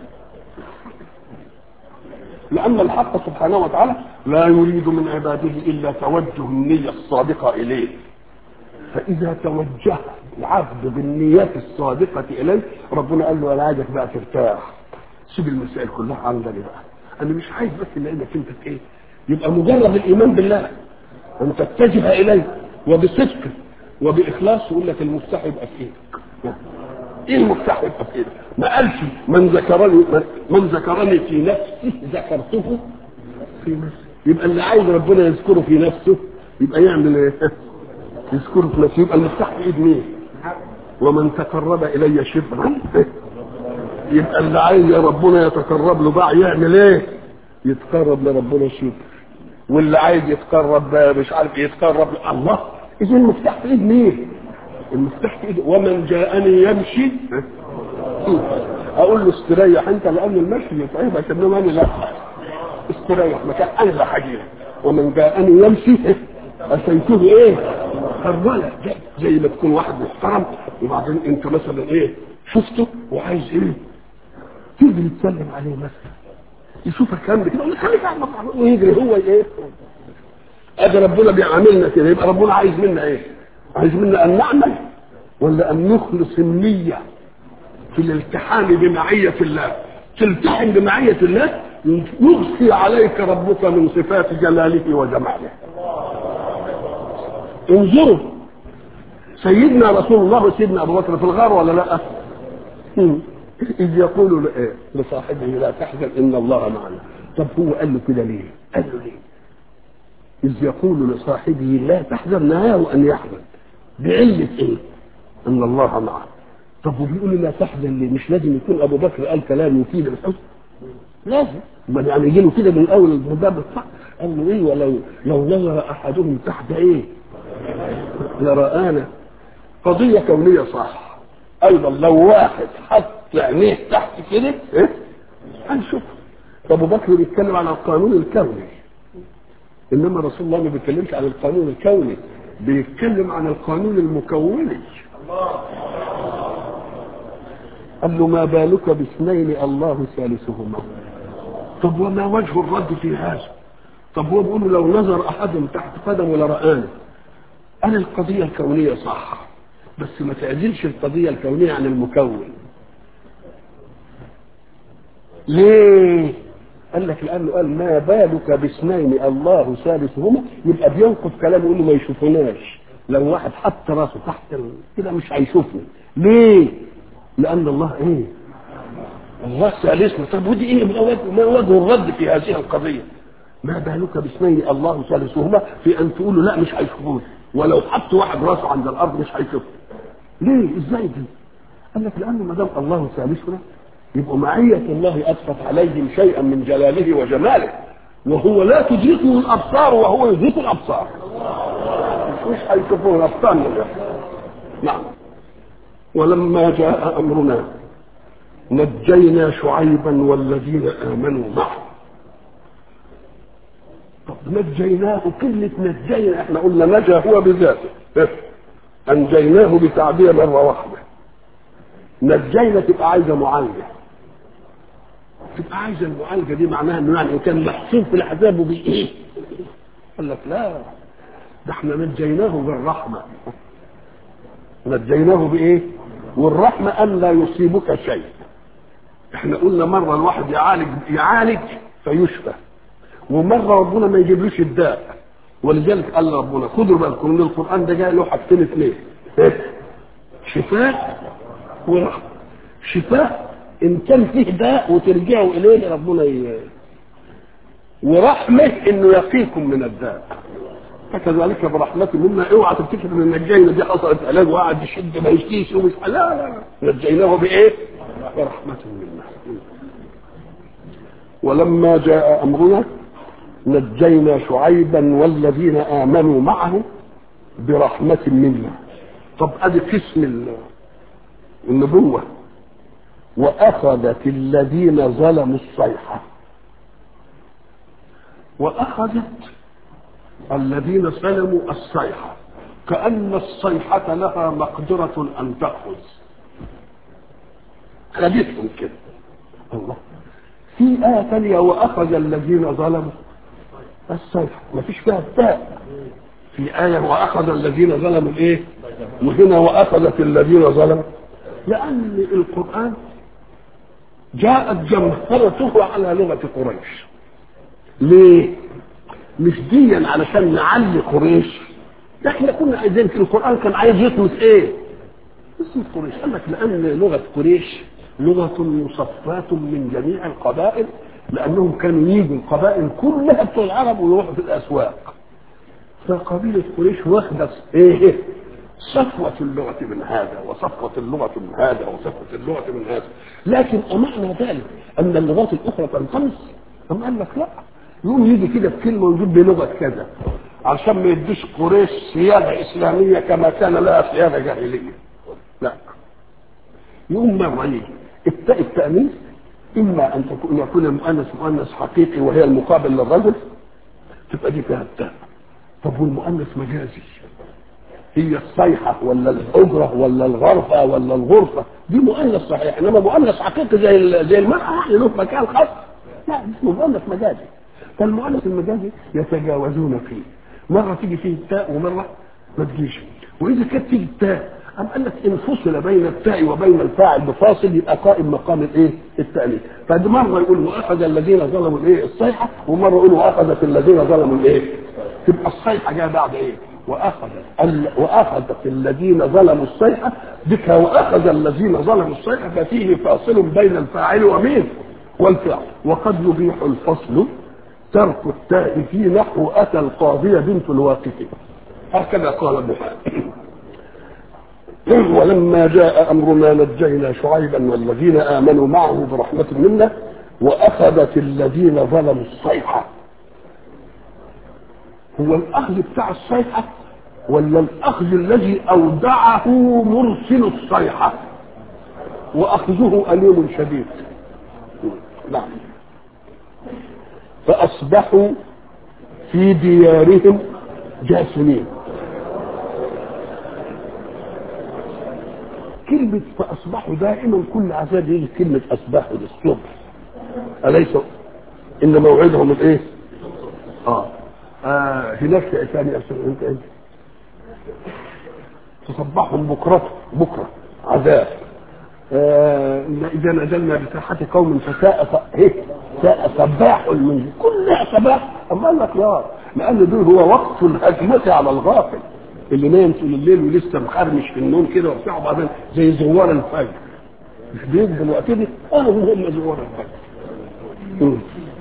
لأن الحق سبحانه وتعالى لا يريد من عباده إلا توجه النية الصادقة إليه فإذا توجه العبد بالنيات الصادقة إليه ربنا قال له أنا عايزك بقى ترتاح سيب المسائل كلها عندنا بقى أنا مش عايز بس لأنك أنت إيه يبقى مجرد الإيمان بالله أن تتجه إليه وبصدق وبإخلاص يقول لك المفتاح يبقى في إيدك ايه المفتاح يبقى في ايدك ما قالش من ذكرني من, من ذكرني في نفسه ذكرته في نفسه يبقى اللي عايز ربنا يذكره في نفسه يبقى يعمل ايه يذكره في نفسه يبقى المفتاح في ايد مين ومن تقرب الي شبرا يبقى اللي عايز يا ربنا يتقرب له بقى يعمل ايه يتقرب لربنا شبر واللي عايز يتقرب مش عارف يتقرب الله اذا المفتاح في ايد مين المفتاح في ايده ومن جاءني يمشي اقول له استريح انت لان المشي يتعبك انما انا لا استريح مكان انا اللي هجيلك ومن جاءني يمشي اتيته ايه هرولة زي, زي ما تكون واحد محترم وبعدين انت مثلا ايه شفته وعايز ايه تيجي تسلم عليه مثلا يشوفك كام كده يقول لك خليك قاعد ويجري هو ايه ادي ربنا بيعاملنا كده يبقى ربنا عايز منا ايه عايز منا ان نعمل ولا ان نخلص النية في الالتحام بمعية الله تلتحم بمعية الله يغشي عليك ربك من صفات جلاله وجماله انظروا سيدنا رسول الله وسيدنا ابو بكر في الغار ولا لا اذ يقول لصاحبه لا تحزن ان الله معنا طب هو قال له كده ليه قال له ليه إذ يقول لصاحبه لا تحزن نهاه أن يحزن بعلة إيه؟ أن الله معه طب وبيقول له لا تحزن ليه؟ مش لازم يكون أبو بكر قال كلام يفيد الحزن؟ لازم ما يعني يجي له كده من أول الباب الصح قال له إيه ولو لو نظر أحدهم تحت إيه؟ لرآنا قضية كونية صح أيضا لو واحد حط عينيه تحت كده إيه؟ هنشوف أبو بكر بيتكلم عن القانون الكوني انما رسول الله ما بيتكلمش عن القانون الكوني بيتكلم عن القانون المكوني قال له ما بالك باثنين الله ثالثهما طب وما وجه الرد في هذا طب هو بيقول لو نظر احدهم تحت قدمه لرآني انا القضية الكونية صح بس ما تعزلش القضية الكونية عن المكون ليه قال لك لانه قال ما بالك باثنين الله ثالثهما يبقى بينقض كلامه يقول له ما يشوفوناش لو واحد حط راسه تحت ال... كده مش هيشوفني ليه؟ لان الله ايه؟ الله ثالثنا طب ودي ايه ما وجه الرد في هذه القضيه؟ ما بالك باثنين الله ثالثهما في ان تقولوا لا مش هيشوفوني ولو حط واحد راسه عند الارض مش هيشوفني ليه؟ ازاي دي؟ قال لك لانه ما دام الله ثالثنا يبقى معية الله أضفت عليهم شيئا من جلاله وجماله وهو لا تدركه الأبصار وهو يدرك الأبصار مش هيشوفوه الأبصار نعم ولما جاء أمرنا نجينا شعيبا والذين آمنوا معه طب نجيناه كلمة نجينا احنا قلنا نجا هو بذاته أنجيناه بتعبير مرة واحدة نجينا تبقى عايزة معالجة تبقى عايزه المعالجه دي معناها انه يعني كان محسوب في العذاب بايه؟ قال لك لا ده احنا نجيناه بالرحمه نجيناه بايه؟ والرحمه ان لا يصيبك شيء احنا قلنا مره الواحد يعالج يعالج فيشفى ومره ربنا ما يجيبلوش الداء ولذلك قال ربنا خدوا بالكم ان القران ده جاي له حاجتين اثنين شفاء ورحمه شفاء ان كان فيه داء وترجعوا اليه ربنا ي... ورحمه انه يقيكم من الداء فكذلك برحمة منا اوعى تفتكر ان نجينا دي حصلت علاج وقعد يشد ما يشتيش ومش لا لا لا نجيناه بايه؟ برحمة منا ولما جاء امرنا نجينا شعيبا والذين امنوا معه برحمة منا طب ادي قسم النبوة واخذت الذين ظلموا الصيحة واخذت الذين ظلموا الصيحة كأن الصيحة لها مقدرة أن تأخذ خدتهم كده الله في آية ثانية وأخذ الذين ظلموا الصيحة ما فيش فيها التاء في آية وأخذ الذين ظلموا الإيه؟ وهنا وأخذت الذين ظلموا لأن القرآن جاءت جمهرته على لغة قريش ليه؟ مش ديا علشان نعلي قريش ده احنا كنا عايزين في القران كان عايز يطمس ايه؟ اسم قريش قال لك لان لغه قريش لغه مصفاه من جميع القبائل لانهم كانوا يجوا القبائل كلها بتوع العرب ويروحوا في الاسواق فقبيله قريش واخده ايه؟ صفوة اللغة من هذا وصفوة اللغة من هذا وصفوة اللغة من هذا لكن أمعنى ذلك أن اللغات الأخرى تنطمس أم قال لك لا يقوم يجي كده بكلمه ويجيب بلغه كذا عشان ما يديش قريش سياده اسلاميه كما كان لها سياده جاهليه لا يقوم مره يجي التاء التانيث اما ان تكون يكون المؤنث مؤنث حقيقي وهي المقابل للرجل تبقى دي فيها التاء طب والمؤنث مجازي هي الصيحة ولا الحجرة ولا الغرفة ولا الغرفة دي مؤنث صحيح انما مؤنث حقيقي زي زي المرأة يعني له مكان خاص لا اسمه مؤنث مجازي فالمؤنث المجازي يتجاوزون فيه مرة تيجي فيه التاء ومرة ما تجيش وإذا كانت تيجي التاء أم قال لك إن فصل بين التاء وبين الفاعل بفاصل يبقى قائم مقام الإيه؟ التأنيث فدي مرة يقول وأخذ الذين ظلموا الإيه؟ الصيحة ومرة يقول وأخذت الذين ظلموا الإيه؟ تبقى الصيحة جاية بعد إيه؟ وأخذ ال... وأخذت الذين ظلموا الصيحة بك وأخذ الذين ظلموا الصيحة ففيه فاصل بين الفاعل ومين؟ والفعل وقد يبيح الفصل ترك التاء في نحو أتى القاضية بنت الواقف هكذا قال البخاري ولما جاء أمرنا نجينا شعيبا والذين آمنوا معه برحمة منا وأخذت الذين ظلموا الصيحة هو الأخذ بتاع الصيحة ولا الأخذ الذي أودعه مرسل الصيحة وأخذه أليم شديد نعم فأصبحوا في ديارهم جاثمين كلمة فأصبحوا دائما كل عذاب يجي كلمة أصبحوا للصبح أليس إن موعدهم الإيه؟ آه, آه هناك شيء ثاني أرسل أنت أنت تصبحهم بكرة بكرة عذاب آه إذا نزلنا بساحة قوم فساء إيه؟ ساء صباح المنزل كلها صباح أما قال لك لا لأن دول هو وقت الهجمة على الغافل اللي نايم طول الليل ولسه مخرمش في النوم كده وبتاع وبعدين زي زوار الفجر مش بيجي الوقت دي اه هم هم زوار الفجر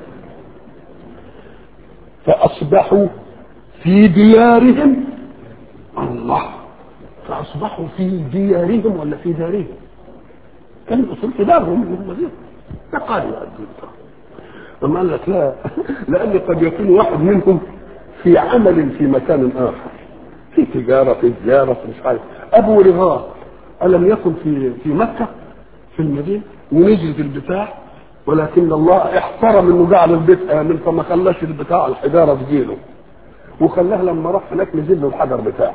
فأصبحوا في ديارهم الله فأصبحوا في ديارهم ولا في دارهم كان الأصول في دارهم اللي هم دي ده قال يا أما قال لك لا لأن قد يكون واحد منهم في عمل في مكان آخر في تجارة في زيارة في مش عارف أبو رغاء ألم يكن في في مكة في المدينة ونزل في البتاع ولكن الله احترم انه جعل البيت امن فما خلاش البتاع الحجاره في جيله وخلاه لما راح هناك نزل له الحجر بتاعه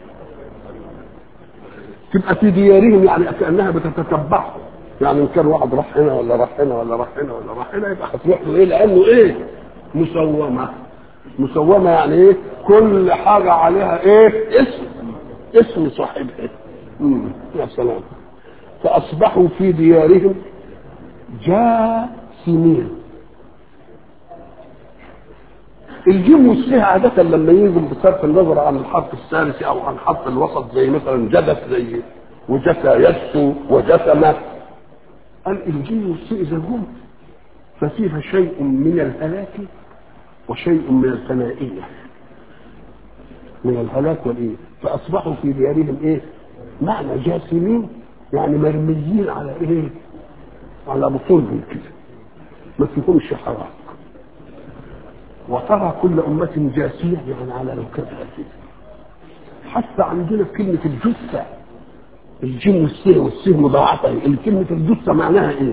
تبقى في ديارهم يعني كانها بتتتبعهم يعني ان كان واحد راح هنا ولا راح هنا ولا راح هنا ولا راح هنا يبقى هتروح له ايه لانه ايه مسومه مسومه يعني ايه كل حاجه عليها ايه اسم اسم صاحبها امم يا سلام فاصبحوا في ديارهم جاثمين الجيم والسه عادة لما يجوا بصرف النظر عن الحرف الثالث أو عن حرف الوسط زي مثلا جدث زي وجثى يجثو وجثم قال الجيم والسه إذا جم ففيها شيء من الهلاك وشيء من الفنائية من الهلاك والايه فاصبحوا في ديارهم ايه معنى جاثمين يعني مرميين على ايه على بطونهم كده ما فيهمش حراك وترى كل أمة جاثية يعني على ركبها كده حتى عندنا في كلمة الجثة الجيم والسين والسين مضاعفة كلمة الجثة معناها ايه؟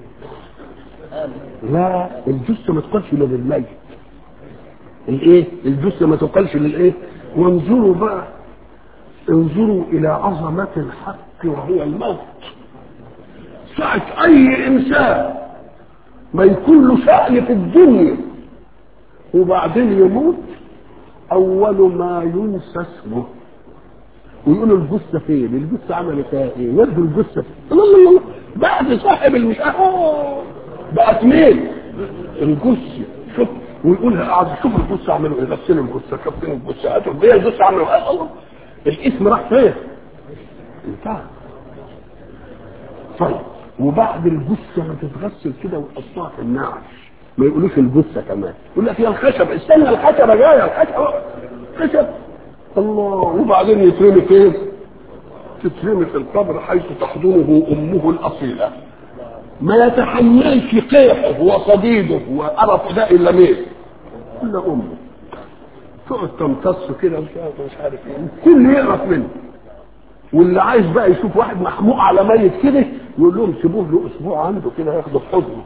لا الجثة ما تقالش للميت الايه؟ الجثة ما تقالش للايه؟ وانظروا بقى انظروا الى عظمة الحق وهو الموت ساعة اي انسان ما يكون له شأن في الدنيا وبعدين يموت اول ما ينسى اسمه ويقولوا الجثه فين؟ الجثه عملت ايه؟ يدوا الجثه الله الله الله بعد صاحب المش اه بقت مين؟ الجثه شوف ويقول قعد شوف الجثه عملوا ايه؟ غسلوا الجثه كابتن الجثه هاتوا هي الجثه عملوا ايه؟ الله الاسم راح فين؟ انتهى طيب وبعد الجثه ما تتغسل كده ويحطوها في النعش ما يقولوش الجثه كمان يقول لك يا الخشب استنى الخشبه جايه الخشبه خشب الله وبعدين يترمي فين؟ تترمي في القبر حيث تحضنه امه الاصيله ما يتحملش قيحه وصديده وقرفه ده الا مين؟ الا امه تقعد تمتص كده مش عارف مش عارف ايه الكل يقرف منه واللي عايز بقى يشوف واحد محموق على ميت كده يقول لهم سيبوه له اسبوع عنده كده ياخده في حضنه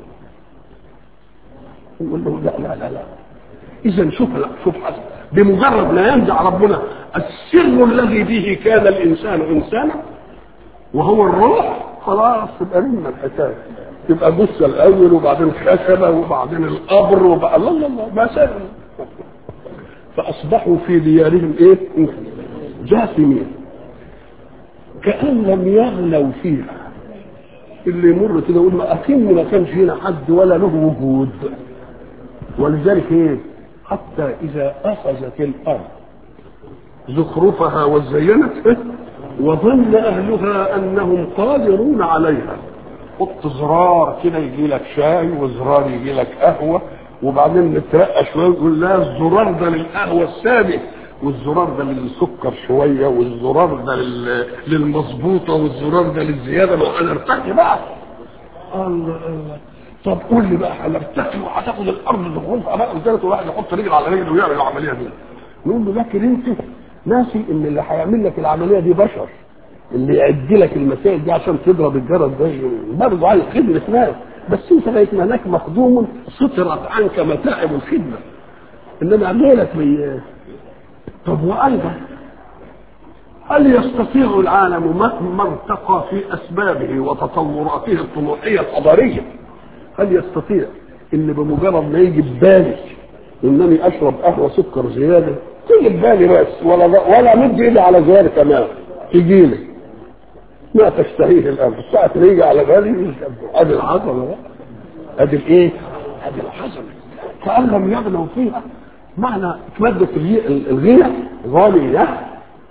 يقول له لا لا لا لا اذا شوف لا شوف حسن بمجرد ما ينزع ربنا السر الذي به كان الانسان انسانا وهو الروح خلاص يبقى لنا الحكايه يبقى جثه الاول وبعدين خشبه وبعدين القبر وبقى الله الله الله ما سر فاصبحوا في ديارهم ايه؟ جاثمين كأن لم يغلوا فيها اللي يمر كده يقول ما اكن ما كانش هنا حد ولا له وجود ولذلك ايه حتى اذا اخذت الارض زخرفها وزينت وظن اهلها انهم قادرون عليها حط زرار كده يجي لك شاي وزرار يجي لك قهوه وبعدين نترقى شويه ويقول لا الزرار ده للقهوه السابق والزرار ده للسكر شويه والزرار ده لل... للمظبوطه والزرار ده للزياده ما انا ارتقي بقى الله الله طب قول لي بقى هنرتقي وهتاخد الارض زخرفها بقى قدامك واحد يحط رجل على رجل ويعمل العمليه دي نقول له لكن انت ناسي ان اللي هيعمل لك العمليه دي بشر اللي يعد لك المسائل دي عشان تضرب الجرس ده برضه عايز خدمه ناس بس انت بقيت هناك مخدوم سترت عنك متاعب الخدمه انما عمالك بي طب وايضا هل يستطيع العالم مهما ارتقى في اسبابه وتطوراته الطموحيه الحضاريه هل يستطيع ان بمجرد ما يجي ببالي انني اشرب قهوه سكر زياده تيجي ببالي بس ولا ولا مد ايدي على زياده كمان تجي لي ما تشتهيه الان ساعه ما يجي على بالي ادي العظمه بقى ادي الايه؟ ادي العظمه كان لم يغنوا فيها معنى مادة الغنى غنية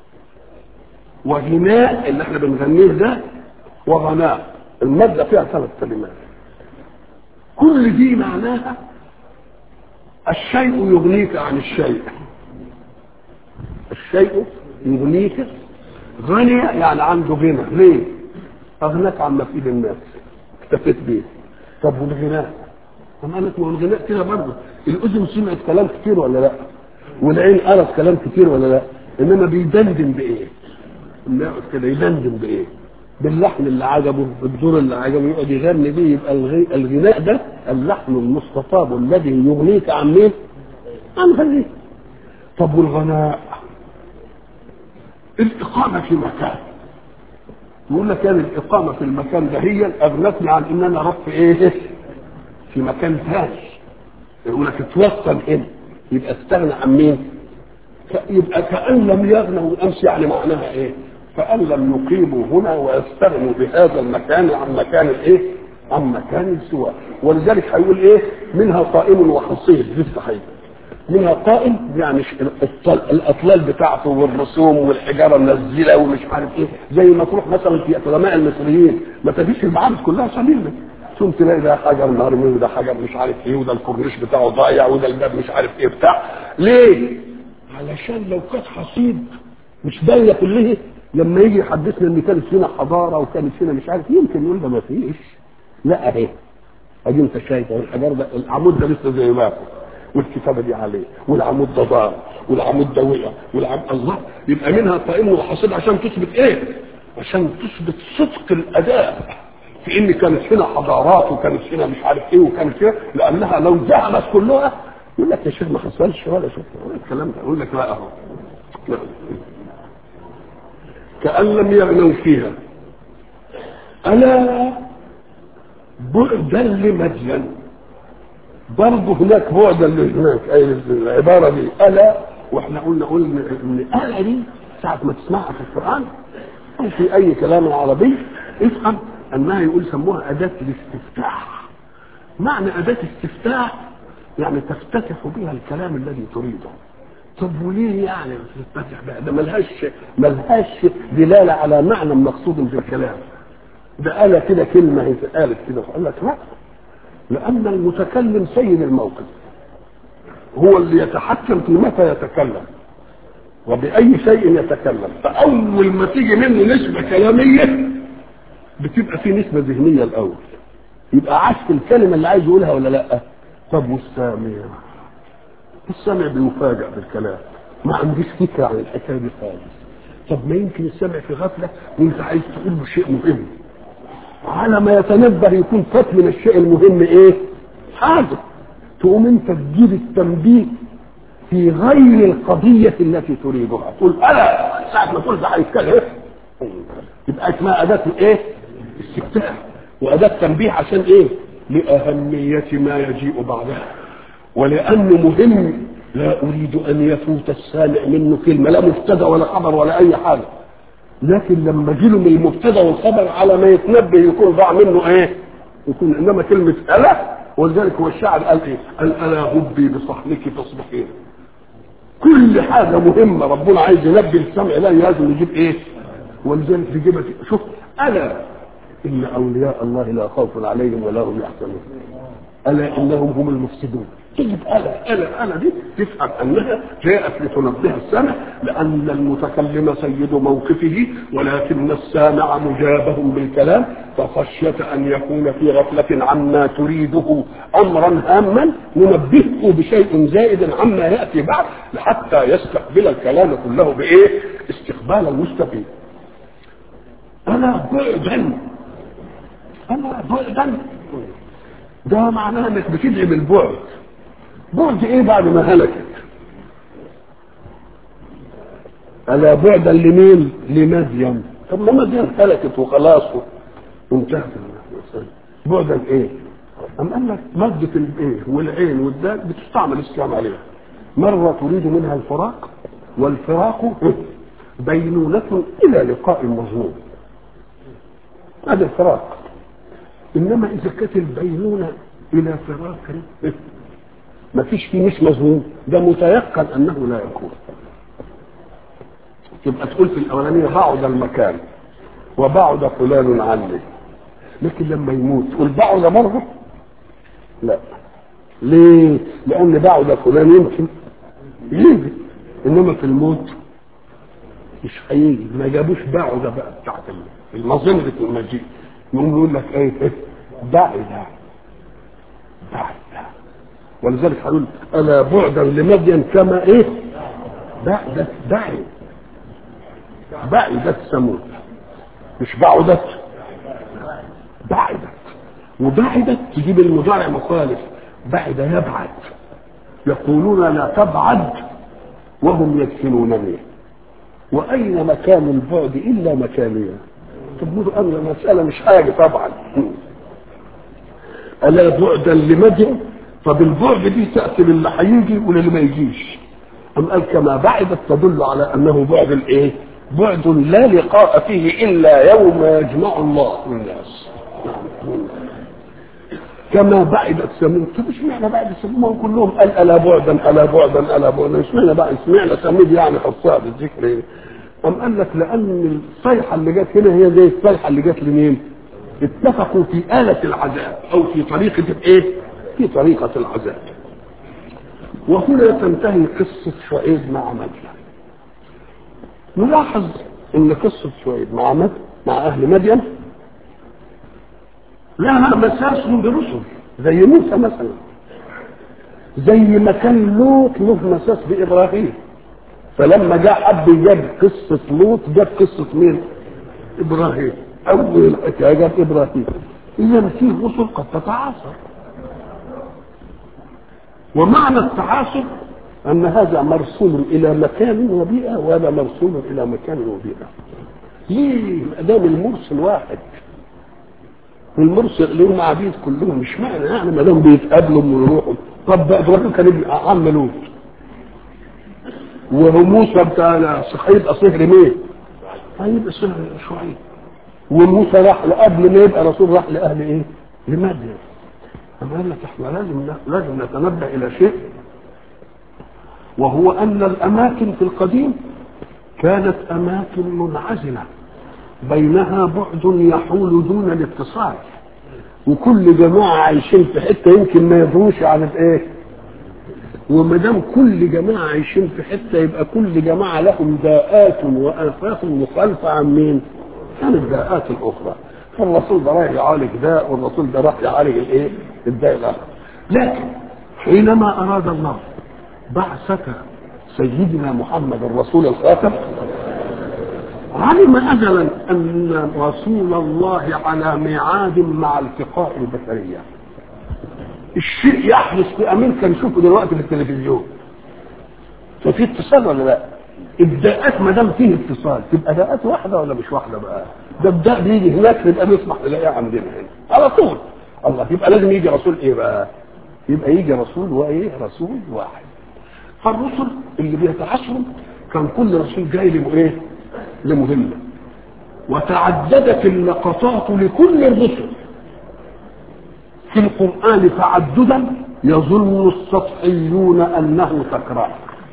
وغناء اللي احنا بنغنيه ده وغناء المادة فيها ثلاث كلمات كل دي معناها الشيء يغنيك عن الشيء الشيء يغنيك غني يعني عنده غنى ليه؟ أغناك عما في ايد الناس اكتفيت بيه طب والغناء طب قالت ما هو الغناء كده برضه الاذن سمعت كلام كتير ولا لا والعين قرت كلام كتير ولا لا انما بيدندن بايه يقعد كده يدندن بايه باللحن اللي عجبه بالدور اللي عجبه يقعد يغني بيه يبقى الغناء ده اللحن المستطاب الذي يغنيك عن مين؟ عن غنيك طب والغناء الإقامة في مكان يقول لك يعني الإقامة في المكان ده هي أغنتني عن إن أنا أروح في إيه؟ في مكان ثاني يقول لك اتوصل هنا يبقى استغنى عن مين؟ يبقى كأن لم يغنوا الأمس يعني معناها إيه؟ كأن لم يقيموا هنا ويستغنوا بهذا المكان عن مكان الإيه؟ عن مكان سوى ولذلك هيقول إيه؟ منها قائم وحصيد دي الصحيح منها قائم يعني الاطلال بتاعته والرسوم والحجاره النزيله ومش عارف ايه زي ما تروح مثلا في قدماء المصريين ما تجيش المعابد كلها سليمه ثم تلاقي ده حجر مرمي وده حجر مش عارف ايه وده الكورنيش بتاعه ضايع وده الباب مش عارف ايه بتاع ليه؟ علشان لو كانت حصيد مش باينه كلها لما يجي يحدثنا ان كانت هنا حضاره وكانت هنا مش عارف يمكن يقول ده ما فيش لا اهي ادي انت شايف اهو الحجار ده العمود ده لسه زي ما هو والكتابه دي عليه والعمود ده ضاع والعمود ده وقع والعمود الله يبقى منها قائم وحصيد عشان تثبت ايه؟ عشان تثبت صدق الاداء في ان كانت هنا حضارات وكانت هنا مش عارف ايه وكانت هنا لانها لو ذهبت كلها يقول لك يا شيخ ما حصلش ولا شيء ولا الكلام ده يقول لك لا اهو لا. كأن لم يغنوا فيها ألا بعدا لمدين برضه هناك بعدا لهناك أي العبارة دي ألا واحنا قلنا قلنا ان ألا دي ساعة ما تسمعها في القرآن أو في أي كلام عربي افهم أنها يقول سموها أداة الاستفتاح معنى أداة استفتاح يعني تفتتح بها الكلام الذي تريده طب وليه يعني تفتتح بقى ده ملهاش ملهاش دلاله على معنى مقصود في الكلام ده قال كده كلمه هي قالت كده قال لك لا لان المتكلم سيد الموقف هو اللي يتحكم في متى يتكلم وبأي شيء يتكلم فأول ما تيجي منه نسبة كلامية بتبقى في نسبة ذهنية الأول يبقى عكس الكلمة اللي عايز يقولها ولا لأ طب والسامع السامع بيفاجأ بالكلام ما عنديش فكرة عن الحكاية دي خالص طب ما يمكن السامع في غفلة وانت عايز تقول له شيء مهم على ما يتنبه يكون فات من الشيء المهم ايه حاجة تقوم انت تجيب التنبيه في غير القضية التي تريدها تقول ألا ساعة ما تقول ده هيتكلم إيه؟ يبقى اسمها أداة إيه؟ استفتاح وأداة تنبيه عشان إيه؟ لأهمية ما يجيء بعدها ولأنه مهم لا أريد أن يفوت السامع منه كلمة لا مبتدأ ولا خبر ولا أي حاجة لكن لما جيله من المبتدأ والخبر على ما يتنبه يكون ضاع منه إيه؟ يكون إنما كلمة ألا ولذلك هو الشاعر قال إيه؟ قال ألا هبي بصحنك تصبحين كل حاجة مهمة ربنا عايز ينبه السمع لا لازم يجيب ايه ولذلك يجيب شوف ألا إن أولياء الله لا خوف عليهم ولا هم يحزنون ألا إنهم هم المفسدون تجد ألا ألا ألا دي تفهم أنها جاءت لتنبه السمع لأن المتكلم سيد موقفه ولكن السامع مجابه بالكلام فخشية أن يكون في غفلة عما تريده أمرا هاما ننبهه بشيء زائد عما يأتي بعد حتى يستقبل الكلام كله بإيه؟ استقبال المستفيد ألا بعدا ألا بعدا ده معناه انك بتدعي بالبعد بعد ايه بعد ما هلكت الا بعدا لمين لمدين طب ما مدين هلكت وخلاص وانتهت بعدا ايه أم قال لك مادة الايه والعين والدال بتستعمل استعمال عليها مرة تريد منها الفراق والفراق بينونة إلى لقاء مظلوم هذا الفراق إنما إذا كانت البينونة إلى فراق ما فيش فيه مش مظلوم ده متيقن أنه لا يكون تبقى تقول في الأولانية بعد المكان وبعد فلان عني لكن لما يموت تقول بعد مرة لا ليه؟ لأن بعد فلان يمكن يجي إنما في الموت مش هيجي ما جابوش بعد بقى بتاعت المظنة المجيء يقوم يقول لك ايه ايه بعد بعد ولذلك هنقول الا بعدا لمدين كما ايه بعدت بعد بعدت ثمود مش بعدت بعدت وبعدت تجيب المضارع مخالف بعد يبعد يقولون لا تبعد وهم يدفنونني واين مكان البعد الا مكانيه تقول أن المسألة مش حاجة طبعا ألا بعدا لمدين فبالبعد دي تأتي للي هيجي وللي ما يجيش أم قال كما بعدت تدل على أنه بعد الإيه؟ بعد لا لقاء فيه إلا يوم يجمع الله الناس كما بعدت ثمود طب اشمعنى بعد ثمود كلهم قال الا بعدا الا بعدا الا بعدا اشمعنى بقى اشمعنى ثمود يعني خصها بالذكر ايه؟ أم قال لك لأن الصيحة اللي جت هنا هي زي الصيحة اللي جت لمين؟ اتفقوا في آلة العذاب أو في طريقة إيه؟ في طريقة العذاب. وهنا تنتهي قصة شعيب مع مدين نلاحظ ان قصة شعيب مع مد مع اهل مدين لها مساس برسل زي موسى مثلا زي ما كان لوط له مساس بابراهيم فلما جاء حب جاب قصة لوط جاب قصة مين؟ ابراهيم اول حكاية جاب ابراهيم اذا في رسل قد تتعاصر ومعنى التعاصر ان هذا مرسول الى مكان وبيئة وهذا مرسول الى مكان وبيئة ليه؟ ما دام المرسل واحد والمرسل لهم عبيد كلهم مش معنى يعني ما دام بيتقابلوا ويروحوا طب ابراهيم كان ابن عم لوط وهو موسى بتاع هيبقى صهر مين؟ هيبقى صهر شعيب وموسى راح قبل ما يبقى رسول راح لاهل ايه؟ لمدين أما قال لك احنا لازم لازم نتنبه الى شيء وهو ان الاماكن في القديم كانت اماكن منعزله بينها بعد يحول دون الاتصال وكل جماعه عايشين في حته يمكن ما يدروش عن الايه وما دام كل جماعه عايشين في حته يبقى كل جماعه لهم داءات وافات مخالفه عن مين؟ عن الداءات الاخرى فالرسول ده رايح يعالج داء والرسول ده راح يعالج الايه؟ الداء الاخر لكن حينما اراد الله بعثة سيدنا محمد الرسول الخاتم علم أجلا أن رسول الله على ميعاد مع التقاء البشرية الشيء يحدث في أمريكا نشوفه دلوقتي في التلفزيون ففي اتصال ولا لا؟ الداءات ما دام فيه اتصال تبقى داءات واحدة ولا مش واحدة بقى؟ ده الداء بيجي هناك نبقى نسمح نلاقيه عندنا هنا على طول الله يبقى لازم يجي رسول ايه بقى؟ يبقى يجي رسول وايه؟ رسول واحد فالرسل اللي بيتعاشروا كان كل رسول جاي له ايه؟ لمهمه وتعددت اللقطات لكل الرسل في القرآن تعددا يظن السطحيون أنه تكرار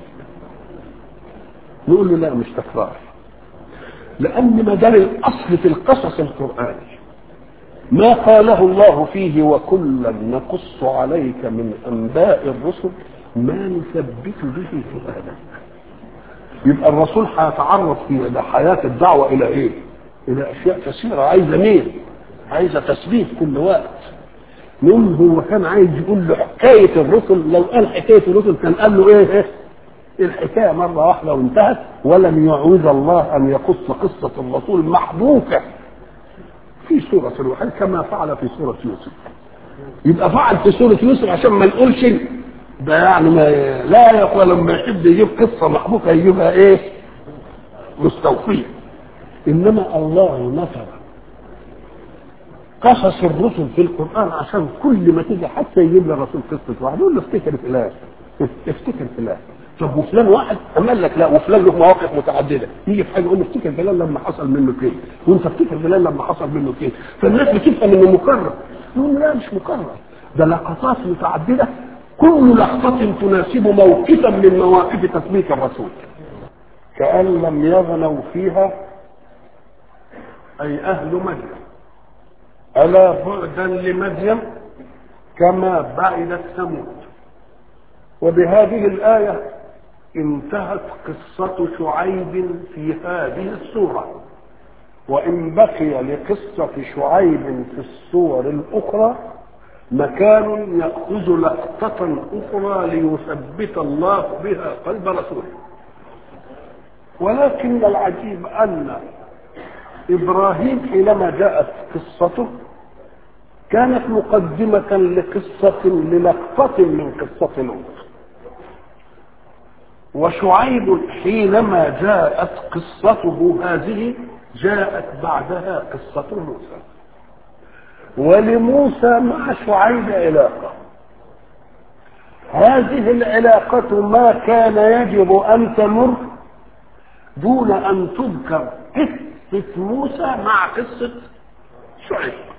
نقول له لا مش تكرار لأن ما دام الأصل في القصص القرآني ما قاله الله فيه وكلا نقص عليك من أنباء الرسل ما نثبت به فؤادك يبقى الرسول هيتعرض في حياة الدعوة إلى إيه؟ إلى أشياء كثيرة عايزة مين؟ عايزة تثبيت كل وقت مين هو كان عايز يقول له حكاية الرسل لو قال حكاية الرسل كان قال له إيه؟ إيه؟ الحكاية مرة واحدة وانتهت ولم يعوز الله أن يقص قصة الرسول محبوكة في سورة الوحيد كما فعل في سورة يوسف يبقى فعل في سورة يوسف عشان ما نقولش ده يعني ما لا يقول لما يحب يجيب قصة محبوكة يجيبها ايه مستوفية انما الله نفر قصص الرسل في القرآن عشان كل ما تيجي حتى يجيب للرسول قصة واحد يقول له افتكر فلان افتكر فلان طب وفلان واحد قال لك لا وفلان له مواقف متعدده يجي في حاجه يقول له افتكر فلان لما حصل منه كده وانت افتكر فلان لما حصل منه كده فالناس بتفهم انه مكرر يقول لا مش مكرر ده لقطات متعدده كل لقطة تناسب موقفا من مواقف تثبيت الرسول كأن لم يغنوا فيها أي أهل مدين ألا بعدا لمدين كما بعدت ثمود وبهذه الآية انتهت قصة شعيب في هذه السورة وإن بقي لقصة شعيب في السور الأخرى مكان يأخذ لقطة أخرى ليثبت الله بها قلب رسوله ولكن العجيب أن إبراهيم حينما جاءت قصته كانت مقدمة لقصة للقطة من قصة لوط وشعيب حينما جاءت قصته هذه جاءت بعدها قصة موسى ولموسى مع شعيب علاقة هذه العلاقة ما كان يجب أن تمر دون أن تذكر قصة موسى مع قصة شعيب